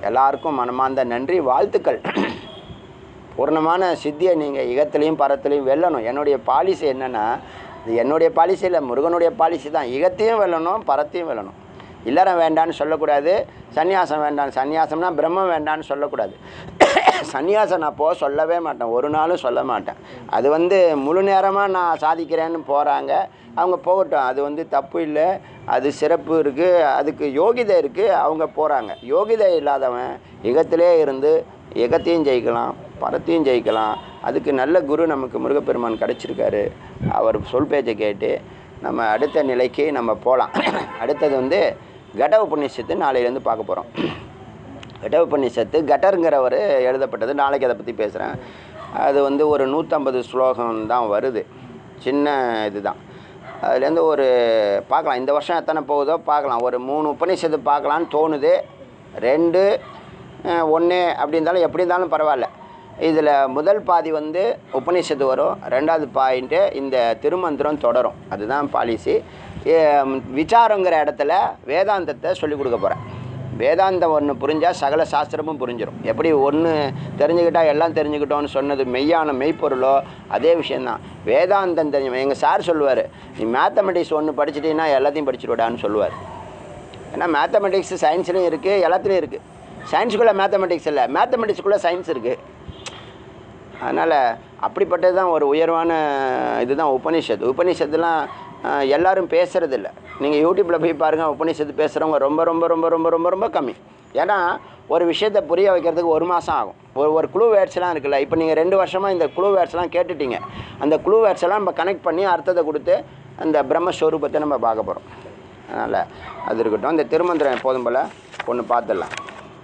எல்லாருக்கும் மனமார்ந்த நன்றி வாழ்த்துக்கள் பூர்ணமான சித்தியை நீங்கள் இகத்திலையும் பரத்திலையும் வெல்லணும் என்னுடைய பாலிசி என்னென்னா இது என்னுடைய பாலிசி இல்லை முருகனுடைய பாலிசி தான் இகத்தையும் வெல்லணும் பரத்தையும் வெல்லணும் இல்லறம் வேண்டான்னு சொல்லக்கூடாது சந்நியாசம் வேண்டாம் சந்நியாசம்னா பிரம்மம் வேண்டான்னு சொல்லக்கூடாது சந்நியாசம் நான் போக சொல்லவே மாட்டேன் ஒரு நாளும் சொல்ல மாட்டேன் அது வந்து முழு நேரமாக நான் சாதிக்கிறேன்னு போகிறாங்க அவங்க போகட்டும் அது வந்து தப்பு இல்லை அது சிறப்பு இருக்குது அதுக்கு யோகிதை இருக்குது அவங்க போகிறாங்க யோகிதை இல்லாதவன் இகத்திலே இருந்து இகத்தையும் ஜெயிக்கலாம் பரத்தையும் ஜெயிக்கலாம் அதுக்கு நல்ல குரு நமக்கு முருகப்பெருமான் கிடச்சிருக்காரு அவர் சொல் பேச்சை கேட்டு நம்ம அடுத்த நிலைக்கு நம்ம போகலாம் அடுத்தது வந்து கட உபநிஷத்து நாளையிலேருந்து பார்க்க போகிறோம் கட உபநிஷத்து கட்டருங்கிறவர் எழுதப்பட்டது நாளைக்கு அதை பற்றி பேசுகிறேன் அது வந்து ஒரு நூற்றம்பது ஸ்லோகம் தான் வருது சின்ன இதுதான் அதுலேருந்து ஒரு பார்க்கலாம் இந்த வருஷம் எத்தனை போகுதோ பார்க்கலாம் ஒரு மூணு உபநிஷத்து பார்க்கலான்னு தோணுது ரெண்டு ஒன்று அப்படி இருந்தாலும் எப்படி இருந்தாலும் பரவாயில்ல இதில் முதல் பாதி வந்து உபநிஷத்து வரும் ரெண்டாவது பாயிண்ட்டு இந்த திருமந்திரம் தொடரும் அதுதான் பாலிசி விசாரங்கிற இடத்துல வேதாந்தத்தை சொல்லிக் கொடுக்க போகிறேன் வேதாந்தம் ஒன்று புரிஞ்சால் சகல சாஸ்திரமும் புரிஞ்சிடும் எப்படி ஒன்று தெரிஞ்சுக்கிட்டால் எல்லாம் தெரிஞ்சுக்கிட்டோன்னு சொன்னது மெய்யான மெய்ப்பொருளோ அதே விஷயந்தான் வேதாந்தம் தெரியும் எங்கள் சார் சொல்லுவார் நீ மேத்தமெட்டிக்ஸ் ஒன்று படிச்சிட்டீங்கன்னா எல்லாத்தையும் படிச்சுடுடான்னு சொல்லுவார் ஏன்னா மேத்தமெட்டிக்ஸ் சயின்ஸ்லையும் இருக்குது எல்லாத்துலேயும் இருக்குது சயின்ஸுக்குள்ளே மேத்தமெட்டிக்ஸ் இல்லை மேத்தமெட்டிக்ஸ்குள்ளே சயின்ஸ் இருக்குது அதனால் அப்படிப்பட்டது தான் ஒரு உயர்வான இதுதான் உபனிஷத்து உபனிஷத்துலாம் அஹ், எல்லாரும் பேசுகிறதில்ல நீங்கள் யூடியூப்பில் போய் பாருங்கள் உபனிஷத்து பேசுகிறவங்க ரொம்ப ரொம்ப ரொம்ப ரொம்ப ரொம்ப ரொம்ப கம்மி ஏன்னா ஒரு விஷயத்தை புரிய வைக்கிறதுக்கு ஒரு மாதம் ஆகும் ஒரு ஒரு குழு வேர்ட்ஸ்லாம் இருக்குல்ல இப்போ நீங்கள் ரெண்டு வருஷமாக இந்த குழு வேர்ட்ஸ்லாம் கேட்டுட்டீங்க அந்த குழு வேர்ட்ஸ் எல்லாம் நம்ம கனெக்ட் பண்ணி அர்த்தத்தை கொடுத்து அந்த பிரம்மஸ்வரூபத்தை நம்ம பார்க்க போகிறோம் அதனால் அது இருக்கட்டும் இந்த திருமந்திரம் எப்போதும் போல் ஒன்று பார்த்துடலாம்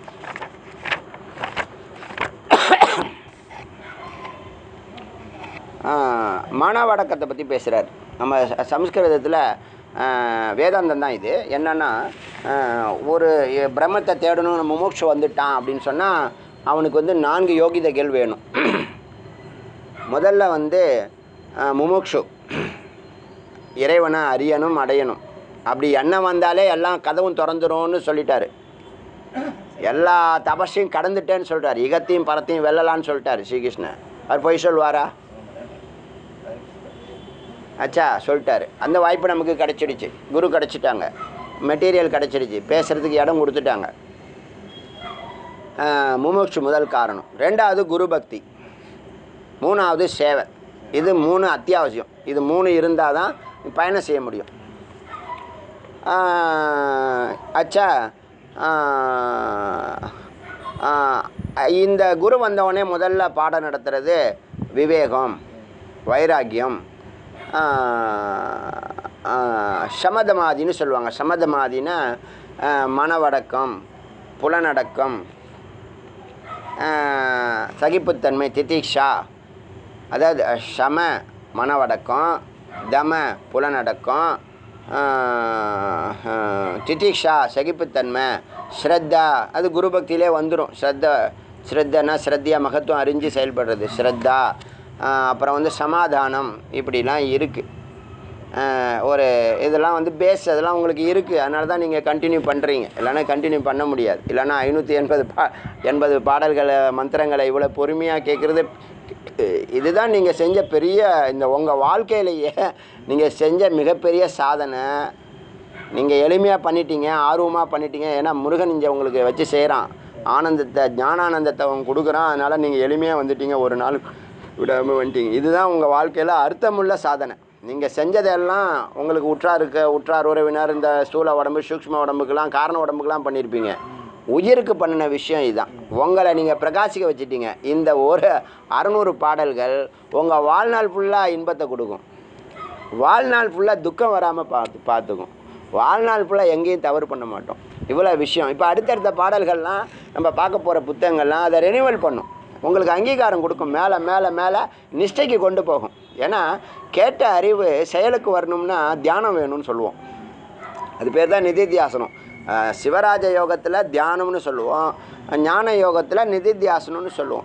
மானவடக்கத்தை பற்றி பேசுகிறார் நம்ம ச- சமஸ்கிருதத்தில் வேதாந்தம் தான் இது என்னென்னா ஒரு எ- பிரம்மத்தை தேடணும் முமோட்சு வந்துட்டான் அப்படின்னு சொன்னால் அவனுக்கு வந்து நான்கு யோகிதைகள் வேணும் முதல்ல வந்து அஹ், முமுட்சு இறைவனை அறியணும் அடையணும் அப்படி எண்ணம் வந்தாலே எல்லாம் கதவும் திறந்துரும்னு சொல்லிட்டாரு எல்லா தபஸையும் கடந்துட்டேன்னு சொல்லிட்டார் இகத்தையும் பரத்தையும் வெல்லலான்னு சொல்லிட்டாரு ஸ்ரீகிருஷ்ணன் அவர் பொய் சொல்வாரா அச்சா சொல்லிட்டாரு அந்த வாய்ப்பு நமக்கு கிடச்சிடுச்சு குரு கிடச்சிட்டாங்க மெட்டீரியல் கிடச்சிடுச்சு பேசுகிறதுக்கு இடம் கொடுத்துட்டாங்க ஆஹ், முமுட்சு முதல் காரணம் ரெண்டாவது குரு பக்தி மூணாவது சேவை இது மூணு அத்தியாவசியம் இது மூணு இருந்தால் தான் பயணம் செய்ய முடியும் ஆஹ், அச்சா ஆஹ், ஆஹ், இந்த குரு வந்தவொடனே முதல்ல பாடம் நடத்துறது விவேகம் வைராக்கியம் ஆஹ், ஆஹ், சமதமாதின்னு சொல்லுவாங்க சமதமாதின்னா ஆஹ், மனவடக்கம் புலனடக்கம் ஆஹ், சகிப்புத்தன்மை திதிக்ஷா அதாவது அஹ், சம மனவடக்கம் தம புலனடக்கம் ஆஹ், ஆஹ், திதிக்ஷா சகிப்புத்தன்மை ஸ்ரத்தா அது குரு பக்தியிலே வந்துடும் ஸ்ரத்தா ஸ்ரத்தனா ஸ்ரத்தியா மகத்துவம் அறிஞ்சு செயல்படுறது ஸ்ரத்தா ஆஹ், அப்புறம் வந்து சமாதானம் இப்படிலாம் இருக்குது ஒரு இதெல்லாம் வந்து பேஸ் அதெல்லாம் உங்களுக்கு இருக்குது அதனால தான் நீங்கள் கண்டினியூ பண்ணுறீங்க இல்லைன்னா கண்டினியூ பண்ண முடியாது இல்லைன்னா ஐநூற்றி எண்பது பா எண்பது பாடல்களை மந்திரங்களை இவ்வளோ பொறுமையாக கேட்குறது இதுதான் நீங்கள் செஞ்ச பெரிய இந்த உங்கள் வாழ்க்கையிலேயே நீங்கள் செஞ்ச மிகப்பெரிய சாதனை நீங்கள் எளிமையாக பண்ணிட்டீங்க ஆர்வமாக பண்ணிட்டீங்க ஏன்னா முருகன் இங்கே உங்களுக்கு வச்சு செய்கிறான் ஆனந்தத்தை ஞானானந்தத்தை அவன் கொடுக்குறான் அதனால் நீங்கள் எளிமையாக வந்துட்டீங்க ஒரு நாள் விடாமல் வந்துட்டீங்க இதுதான் உங்கள் வாழ்க்கையில் அர்த்தமுள்ள சாதனை நீங்கள் செஞ்சதெல்லாம் உங்களுக்கு உற்றாருக்கு உற்றார் உறவினர் இந்த ஸ்தூல உடம்பு சூக்ஷ்ம உடம்புக்கெல்லாம் காரண உடம்புக்கெல்லாம் பண்ணியிருப்பீங்க உயிருக்கு பண்ணின விஷயம் இதுதான் உங்களை நீங்கள் பிரகாசிக்க வச்சிட்டீங்க இந்த ஒரு அறநூறு பாடல்கள் உங்கள் வாழ்நாள் ஃபுல்லாக இன்பத்தை கொடுக்கும் வாழ்நாள் ஃபுல்லாக துக்கம் வராமல் பார்த்து பார்த்துக்கும் வாழ்நாள் ஃபுல்லாக எங்கேயும் தவறு பண்ண மாட்டோம் இவ்வளோ விஷயம் இப்போ அடுத்தடுத்த பாடல்கள்லாம் நம்ம பார்க்க போகிற புத்தகங்கள்லாம் அதை ரெனிவல் பண்ணும் உங்களுக்கு அங்கீகாரம் கொடுக்கும் மேலே மேலே மேலே நிஷ்டைக்கு கொண்டு போகும் ஏன்னா கேட்ட அறிவு செயலுக்கு வரணும்னா தியானம் வேணும்னு சொல்லுவோம் அது பேர் தான் நிதித்தியாசனம் அஹ் சிவராஜ யோகத்தில் தியானம்னு சொல்லுவோம் ஞான யோகத்தில் நிதித்தியாசனம்னு சொல்லுவோம்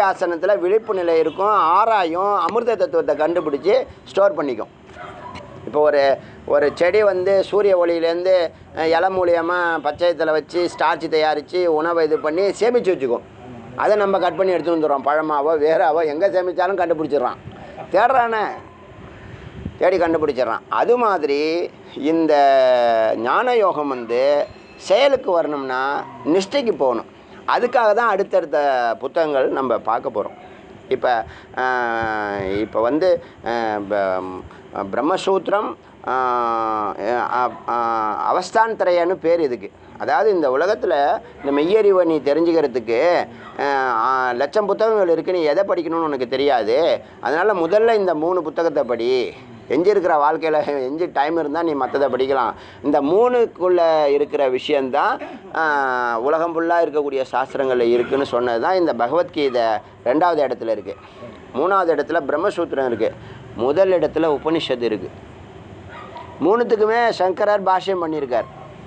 நிதித்தியாசனத்தில் விழிப்பு நிலை இருக்கும் ஆராயும் அமிர்த தத்துவத்தை கண்டுபிடிச்சி ஸ்டோர் பண்ணிக்கும் இப்போ ஒரு ஒரு செடி வந்து சூரிய ஒளியிலேருந்து அஹ், இலை மூலியமாக பச்சையத்தில் வச்சு ஸ்டார்ச் தயாரித்து உணவை இது பண்ணி சேமித்து வச்சுக்கும் அதை நம்ம கட் பண்ணி எடுத்துட்டு வந்துடுறோம் பழமாவோ வேறாவோ எங்கே சேமித்தாலும் கண்டுபிடிச்சிடுறான் தேடுறானே தேடி கண்டுபிடிச்சிடுறான் அது மாதிரி இந்த ஞான யோகம் வந்து செயலுக்கு வரணும்னா நிஷ்டைக்கு போகணும் அதுக்காக தான் அடுத்தடுத்த புத்தகங்கள் நம்ம பார்க்க போகிறோம் இப்போ இப்போ வந்து அஹ், ப- பிரம்மசூத்திரம் ஆஹ், அ- அ- அவஸ்தான் திரையன்னு பேர் இதுக்கு அதாவது இந்த உலகத்தில் இந்த மெய்யறிவை நீ தெரிஞ்சுக்கிறதுக்கு ஆஹ், ஆ, லட்சம் புத்தகங்கள் இருக்கு நீ எதை படிக்கணும்னு உனக்கு தெரியாது அதனால் முதல்ல இந்த மூணு புத்தகத்தை படி எஞ்சி இருக்கிற வாழ்க்கையில் எஞ்சி டைம் இருந்தால் நீ மற்றதை படிக்கலாம் இந்த மூணுக்குள்ளே இருக்கிற விஷயந்தான் ஆஹ், உலகம் ஃபுல்லாக இருக்கக்கூடிய சாஸ்திரங்களில் இருக்குன்னு சொன்னது தான் இந்த பகவத்கீதை ரெண்டாவது இடத்துல இருக்குது மூணாவது இடத்துல பிரம்மசூத்திரம் இருக்குது முதல் இடத்துல உபனிஷத்து இருக்குது மூணுத்துக்குமே சங்கரர் பாஷ்யம் பண்ணியிருக்கார்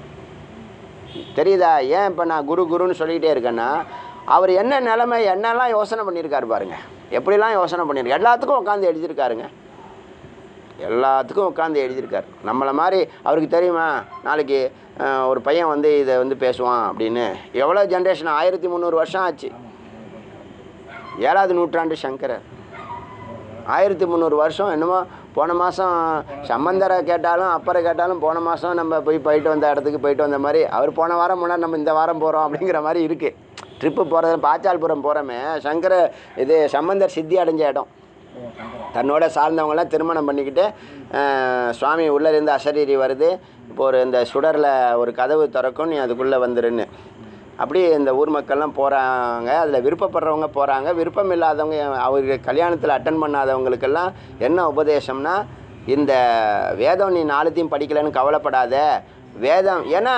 தெரியுதா ஏன் இப்போ நான் குரு குருன்னு சொல்லிக்கிட்டே இருக்கேன்னா அவர் என்ன நிலைமை என்னெல்லாம் யோசனை பண்ணியிருக்காரு பாருங்க எப்படிலாம் யோசனை பண்ணியிருக்காரு எல்லாத்துக்கும் உட்காந்து எழுதியிருக்காருங்க எல்லாத்துக்கும் உட்காந்து எழுதியிருக்காரு நம்மளை மாதிரி அவருக்கு தெரியுமா நாளைக்கு அஹ், ஒரு பையன் வந்து இதை வந்து பேசுவான் அப்படின்னு எவ்வளோ ஜென்ரேஷன் ஆயிரத்தி முந்நூறு வருஷம் ஆச்சு ஏழாவது நூற்றாண்டு சங்கரர் ஆயிரத்தி முந்நூறு வருஷம் என்னமோ போன மாதம் சம்பந்தரை கேட்டாலும் அப்பரை கேட்டாலும் போன மாதம் நம்ம போய் போயிட்டு வந்த இடத்துக்கு போயிட்டு வந்த மாதிரி அவர் போன வாரம் முன்னாடி நம்ம இந்த வாரம் போகிறோம் அப்படிங்கிற மாதிரி இருக்குது ட்ரிப்பு போகிறது பாச்சால்புரம் போகிறோமே சங்கர இது சம்பந்தர் சித்தி அடைஞ்ச இடம் தன்னோட சார்ந்தவங்களாம் திருமணம் பண்ணிக்கிட்டு அஹ், சுவாமி உள்ளே இருந்து அசரீரி வருது இப்போ ஒரு இந்த சுடரில் ஒரு கதவு திறக்கும் நீ அதுக்குள்ளே வந்துருன்னு அப்படி இந்த ஊர் மக்கள்லாம் போகிறாங்க அதில் விருப்பப்படுறவங்க போகிறாங்க விருப்பம் இல்லாதவங்க அவங்க கல்யாணத்தில் அட்டன் பண்ணாதவங்களுக்கெல்லாம் என்ன உபதேசம்னா இந்த வேதம் நீ நாலுத்தையும் படிக்கலைன்னு கவலைப்படாத வேதம் ஏன்னா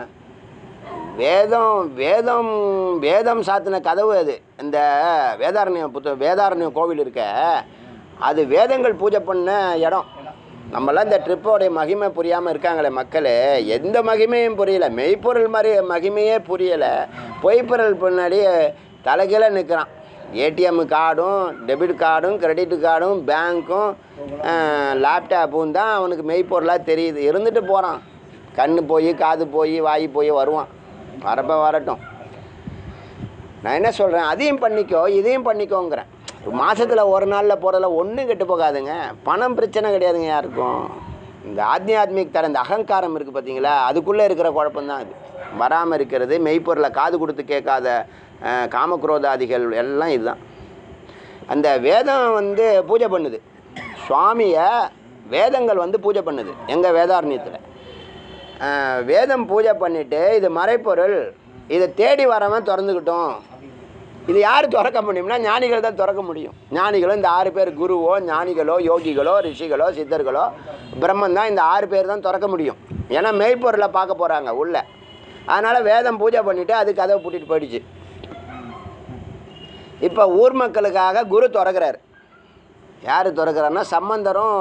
வேதம் வேதம் வேதம் சாத்தின கதவு அது இந்த வேதாரண்யம் புத்த வேதாரண்யம் கோவில் இருக்க அது வேதங்கள் பூஜை பண்ண இடம் நம்மளாம் இந்த ட்ரிப்போடைய மகிமை புரியாமல் இருக்காங்களே மக்களே எந்த மகிமையும் புரியல மெய்ப்பொருள் மாதிரி மகிமையே புரியலை பொய்ப்பொருள் பின்னாடி தலைகீழ நிற்கிறான் ஏடிஎம் கார்டும் டெபிட் கார்டும் கிரெடிட் கார்டும் பேங்க்கும் லேப்டாப்பும் தான் அவனுக்கு மெய்ப்பொருளாக தெரியுது இருந்துட்டு போகிறான் கண்ணு போய் காது போய் வாய் போய் வருவான் வரப்ப வரட்டும் நான் என்ன சொல்கிறேன் அதையும் பண்ணிக்கோ இதையும் பண்ணிக்கோங்கிறேன் மாதத்தில் ஒரு நாளில் போகிறதுல ஒன்றும் கெட்டு போகாதுங்க பணம் பிரச்சனை கிடையாதுங்க யாருக்கும் இந்த ஆத்மியாத்மிக் தர இந்த அகங்காரம் இருக்குது பார்த்தீங்களா அதுக்குள்ளே இருக்கிற குழப்பம்தான் அது வராமல் இருக்கிறது மெய்ப்பொருளை காது கொடுத்து கேட்காத அஹ், காமக்ரோதாதிகள் எல்லாம் இதுதான் அந்த வேதம் வந்து பூஜை பண்ணுது சுவாமியை வேதங்கள் வந்து பூஜை பண்ணுது எங்கள் வேதாரண்யத்தில் வேதம் பூஜை பண்ணிட்டு இது மறைப்பொருள் இதை தேடி வரவன் திறந்துக்கிட்டோம் இது யார் திறக்க முடியும்னா ஞானிகள் தான் திறக்க முடியும் ஞானிகளும் இந்த ஆறு பேர் குருவோ ஞானிகளோ யோகிகளோ ரிஷிகளோ சித்தர்களோ பிரம்மன் தான் இந்த ஆறு பேர் தான் திறக்க முடியும் ஏன்னா மெய்ப்பொருளை பார்க்க போகிறாங்க உள்ள அதனால் வேதம் பூஜை பண்ணிவிட்டு அது கதவை பூட்டிட்டு போயிடுச்சு இப்போ ஊர் மக்களுக்காக குரு திறக்கிறார் யார் திறக்கிறாருன்னா சம்பந்தரும்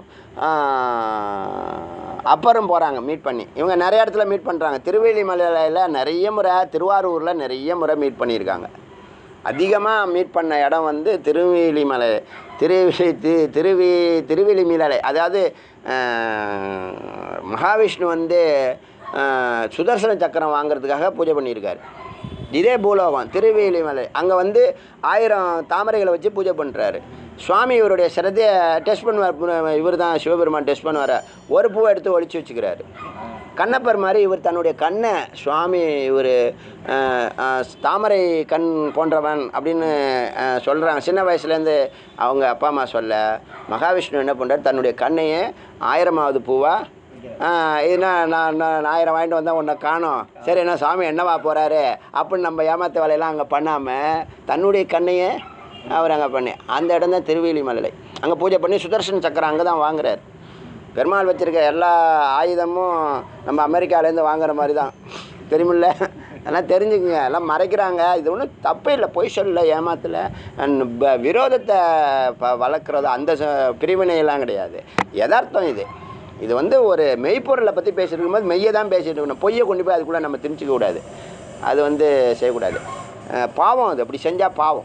ஆஹ், அப்பரும் போகிறாங்க மீட் பண்ணி இவங்க நிறைய இடத்துல மீட் பண்ணுறாங்க திருவேலிமலையில் நிறைய முறை திருவாரூரில் நிறைய முறை மீட் பண்ணியிருக்காங்க அதிகமாக மீட் பண்ண இடம் வந்து திருவேலிமலை திருவி தி திருவி திருவேலிமலை அதாவது ஆஹ், மகாவிஷ்ணு வந்து ஆஹ், சுதர்சன சக்கரம் வாங்குறதுக்காக பூஜை பண்ணியிருக்காரு இதே பூலோகம் திருவேலிமலை அங்கே வந்து ஆயிரம் தாமரைகளை வச்சு பூஜை பண்ணுறாரு சுவாமி இவருடைய சிரத்தையை டெஸ்ட் பண்ணுவார் இவர் தான் சிவபெருமான் டெஸ்ட் பண்ணுவார் ஒரு பூவை எடுத்து ஒழிச்சு வச்சுக்கிறாரு கண்ணப்பர் மாதிரி இவர் தன்னுடைய கண்ணை சுவாமி இவர் தாமரை கண் போன்றவன் அப்படின்னு சொல்கிறாங்க சின்ன வயசுலேருந்து அவங்க அப்பா அம்மா சொல்ல மகாவிஷ்ணு என்ன பண்ணுறாரு தன்னுடைய கண்ணையே ஆயிரமாவது பூவாக இதுனா நான் நான் ஆயிரம் வாங்கிட்டு வந்தால் உன்னை காணோம் சரி என்ன சாமி என்னவா போகிறாரு அப்படின்னு நம்ம ஏமாத்த வேலையெல்லாம் அங்கே பண்ணாமல் தன்னுடைய கண்ணையே அவர் அங்கே பண்ணி அந்த இடம் தான் திருவேலிமலை அங்கே பூஜை பண்ணி சுதர்சன சக்கரம் அங்கே தான் வாங்குறாரு பெருமாள் வச்சுருக்க எல்லா ஆயுதமும் நம்ம அமெரிக்காலேருந்து வாங்குற மாதிரி தான் தெரியுமில்ல எல்லாம் தெரிஞ்சுக்குங்க எல்லாம் மறைக்கிறாங்க இது ஒன்றும் தப்பே இல்லை பொய் சொல்ல ஏமாத்தல அண்ட் ப- விரோதத்தை ப வளர்க்குறது அந்த ச- பிரிவினையெல்லாம் கிடையாது யதார்த்தம் இது இது வந்து ஒரு மெய்ப்பொருளை பற்றி பேசிட்டு இருக்கும்போது மெய்யை தான் பேசிட்டு இருக்கணும் பொய்யை கொண்டு போய் அதுக்குள்ளே நம்ம திணிச்சிக்க கூடாது அது வந்து செய்யக்கூடாது அஹ் பாவம் அது அப்படி செஞ்சால் பாவம்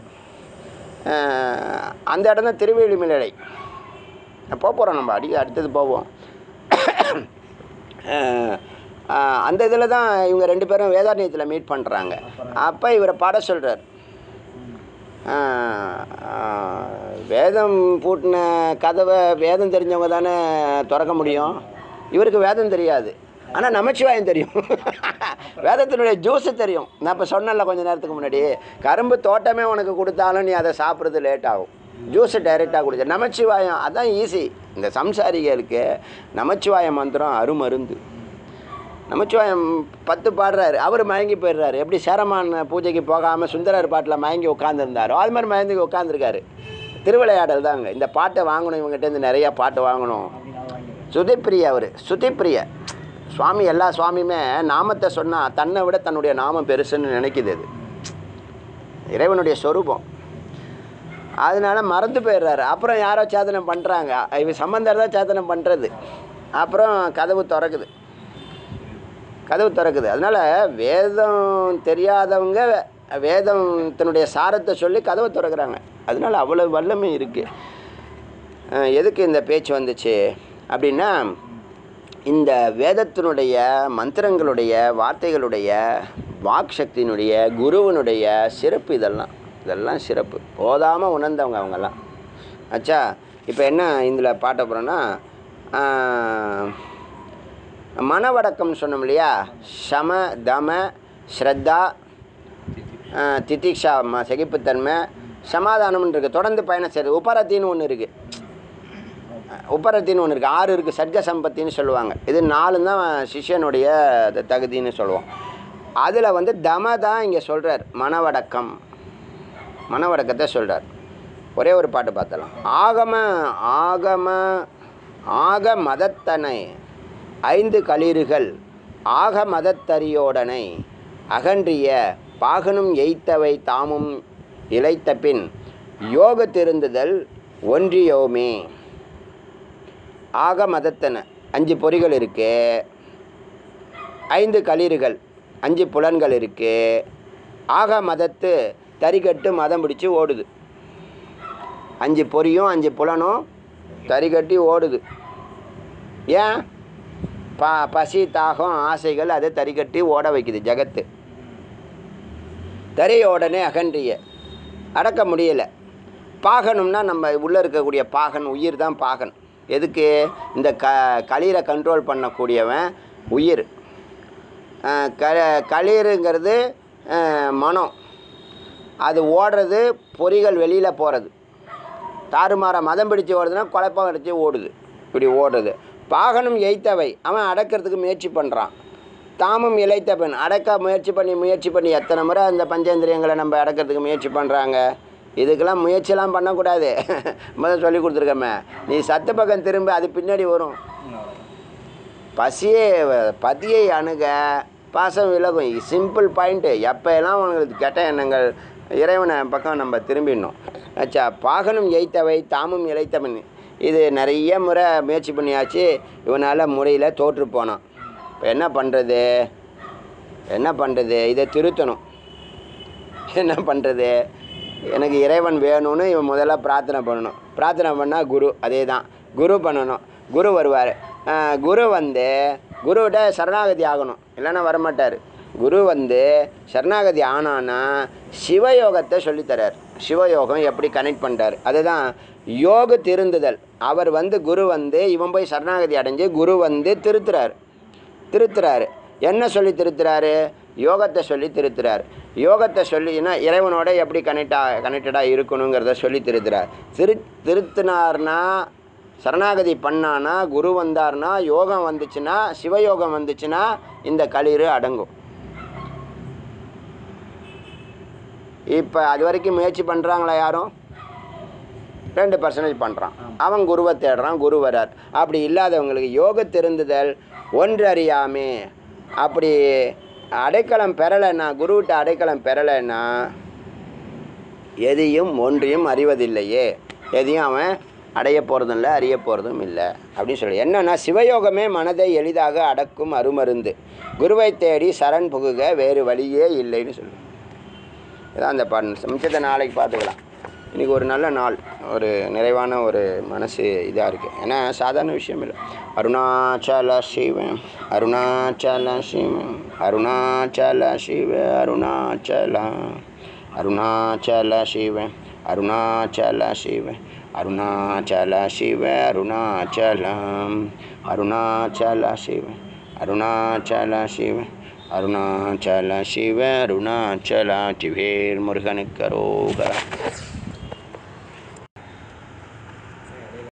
அஹ் அந்த இடம் தான் திருவேலிமலை போக போகிறோம் நம்ம அடி அடுத்தது போவோம் அஹ், அஹ், அந்த இதில் தான் இவங்க ரெண்டு பேரும் வேதாரண்யத்தில் மீட் பண்ணுறாங்க அப்போ இவரை பாட சொல்கிறார் வேதம் பூட்டின கதவை வேதம் தெரிஞ்சவங்க தானே திறக்க முடியும் இவருக்கு வேதம் தெரியாது ஆனால் நமச்சிவாயம் தெரியும் வேதத்தினுடைய ஜூஸு தெரியும் நான் இப்போ சொன்னேன்ல கொஞ்ச நேரத்துக்கு முன்னாடி கரும்பு தோட்டமே உனக்கு கொடுத்தாலும் நீ அதை சாப்பிட்றது லேட் ஆகும் ஜூஸு டைரெக்டாக குடிச்ச நமச்சிவாயம் அதான் ஈஸி இந்த சம்சாரிகளுக்கு நமச்சிவாய மந்திரம் அருமருந்து நமச்சிவாயம் பத்து பாடுறாரு அவர் மயங்கி போயிடுறாரு எப்படி சேரமான பூஜைக்கு போகாமல் சுந்தரர் பாட்டில் மயங்கி உட்காந்துருந்தாரோ அது மாதிரி மயங்கி உட்காந்துருக்காரு திருவிளையாடல் தாங்க இந்த பாட்டை வாங்கணும் இவங்ககிட்டேருந்து நிறையா பாட்டு வாங்கணும் சுதிப்பிரிய அவர் சுதிப்பிரிய சுவாமி எல்லா சுவாமியுமே நாமத்தை சொன்னால் தன்னை விட தன்னுடைய நாமம் பெருசுன்னு நினைக்குது அது இறைவனுடைய சொரூபம் அதனால மறந்து போயிடுறாரு அப்புறம் யாரோ சேதனம் பண்ணுறாங்க இவ சம்பந்தர் தான் சேதனம் பண்ணுறது அப்புறம் கதவு திறக்குது கதவு திறக்குது அதனால் வேதம் தெரியாதவங்க வேதத்தினுடைய சாரத்தை சொல்லி கதவை திறக்கிறாங்க அதனால் அவ்வளோ வல்லமை இருக்குது எதுக்கு இந்த பேச்சு வந்துச்சு அப்படின்னா இந்த வேதத்தினுடைய மந்திரங்களுடைய வார்த்தைகளுடைய வாக் சக்தியினுடைய குருவனுடைய சிறப்பு இதெல்லாம் இதெல்லாம் சிறப்பு போதாமல் உணர்ந்தவங்க அவங்கெல்லாம் ஆச்சா இப்போ என்ன இதில் பாட்ட போகிறோன்னா மனவடக்கம்னு சொன்னோம் இல்லையா சம தம ஸ்ரத்தா ஆஹ், திதிக்ஷா ம சகிப்புத்தன்மை சமாதானம்னு இருக்குது தொடர்ந்து பயணம் செய்யுது உபரத்தின்னு ஒன்று இருக்குது உபரத்தின்னு ஒன்று இருக்குது ஆறு இருக்குது சட்க சம்பத்தின்னு சொல்லுவாங்க இது நாலு தான் சிஷ்யனுடைய த- தகுதின்னு சொல்லுவோம் அதில் வந்து தம தான் இங்கே சொல்கிறார் மனவடக்கம் மனவடக்கத்தை சொல்கிறார் ஒரே ஒரு பாட்டு பார்த்தலாம் ஆகம ஆகம ஆக மதத்தனை ஐந்து களிறுகள் ஆக மதத்தரியோடனை அகன்றிய பாகனும் எய்த்தவை தாமும் இழைத்த பின் யோக திருந்துதல் ஒன்றியோமே ஆக மதத்தன அஞ்சு பொறிகள் இருக்கு ஐந்து களிறுகள் அஞ்சு புலன்கள் இருக்கு ஆக மதத்து தறிகட்டு மதம் பிடிச்சு ஓடுது அஞ்சு பொரியும் அஞ்சு புலனும் தறிகட்டி ஓடுது ஏன் ப பசி தாகம் ஆசைகள் அதை தறிகட்டி ஓட வைக்குது ஜகத்து தரையோடனே அகன்றிய அடக்க முடியலை பாகனும்னா நம்ம உள்ளே இருக்கக்கூடிய பாகன் உயிர் தான் பாகன் எதுக்கு இந்த க களிரை கண்ட்ரோல் பண்ணக்கூடியவன் உயிர் அஹ் க களிருங்கிறது அஹ் மனம் அது ஓடுறது பொறிகள் வெளியில் போகிறது தாறுமாற மதம் பிடிச்சு ஓடுதுன்னா குழப்பம் அடிச்சு ஓடுது இப்படி ஓடுறது பாகனும் எய்த்தவை அவன் அடக்கிறதுக்கு முயற்சி பண்ணுறான் தாமும் இழைத்த பெண் அடக்க முயற்சி பண்ணி முயற்சி பண்ணி எத்தனை முறை அந்த பஞ்சேந்திரியங்களை நம்ம அடக்கிறதுக்கு முயற்சி பண்ணுறாங்க இதுக்கெல்லாம் முயற்சியெல்லாம் பண்ணக்கூடாது முதல்ல சொல்லி கொடுத்துருக்கமே நீ சத்து பக்கம் திரும்ப அது பின்னாடி வரும் பசியே பதியை அணுக பாசம் விலகும் சிம்பிள் பாயிண்ட்டு எப்போயெல்லாம் உங்களுக்கு கெட்ட எண்ணங்கள் இறைவனை பக்கம் நம்ம திரும்பிடணும் ஆச்சா பாகனும் எய்த்தவை தாமும் இழைத்தவன் இது நிறைய முறை முயற்சி பண்ணியாச்சு இவனால் முடியல தோற்று போனான் இப்போ என்ன பண்ணுறது என்ன பண்ணுறது இதை திருத்தணும் என்ன பண்ணுறது எனக்கு இறைவன் வேணும்னு இவன் முதல்ல பிரார்த்தனை பண்ணணும் பிரார்த்தனை பண்ணால் குரு அதே தான் குரு பண்ணணும் குரு வருவார் குரு வந்து குருவிட்ட சரணாகதி ஆகணும் இல்லைன்னா வரமாட்டார் குரு வந்து சரணாகதி ஆனான்னா சிவயோகத்தை சொல்லித்தரார் சிவயோகம் எப்படி கனெக்ட் பண்ணுறார் அதுதான் யோக திருந்துதல் அவர் வந்து குரு வந்து இவன் போய் சரணாகதி அடைஞ்சு குரு வந்து திருத்துறார் திருத்துறாரு என்ன சொல்லி திருத்துறாரு யோகத்தை சொல்லி திருத்துறார் யோகத்தை சொல்லினா இறைவனோட எப்படி கனெக்டா கனெக்டடாக இருக்கணுங்கிறத சொல்லி திருத்துறார் திரு திருத்தினார்னா சரணாகதி பண்ணானா குரு வந்தார்னா யோகம் வந்துச்சுன்னா சிவயோகம் வந்துச்சுன்னா இந்த களிறு அடங்கும் இப்போ அது வரைக்கும் முயற்சி பண்ணுறாங்களா யாரும் ரெண்டு பர்சன்டேஜ் பண்ணுறான் அவன் குருவை தேடுறான் குரு வரார் அப்படி இல்லாதவங்களுக்கு யோக திருந்துதல் ஒன்று அறியாமே அப்படி அடைக்கலம் பெறலைன்னா குருவிட்ட அடைக்கலம் பெறலைன்னா எதையும் ஒன்றையும் அறிவதில்லையே எதையும் அவன் அடைய போகிறதும் இல்லை அறிய போகிறதும் இல்லை அப்படின்னு சொல்லி என்னன்னா சிவயோகமே மனதை எளிதாக அடக்கும் அருமருந்து குருவை தேடி சரண் புகுக வேறு வழியே இல்லைன்னு சொல்லு இதான் அந்த பாடல் மிச்சத்தை நாளைக்கு பார்த்துக்கலாம் இன்றைக்கி ஒரு நல்ல நாள் ஒரு நிறைவான ஒரு மனசு இதாக இருக்குது ஏன்னா சாதாரண விஷயம் இல்லை அருணாச்சல சிவம் அருணாச்சல சிவம் அருணாச்சல சிவ அருணாச்சல அருணாச்சல சிவ அருணாச்சல சிவ அருணாச்சல சிவ அருணாச்சலம் அருணாச்சல சிவ அருணாச்சல சிவ அருணாச்சல சிவ அருணாச்சல சிவேர் முருகனுக்கு அரோகரா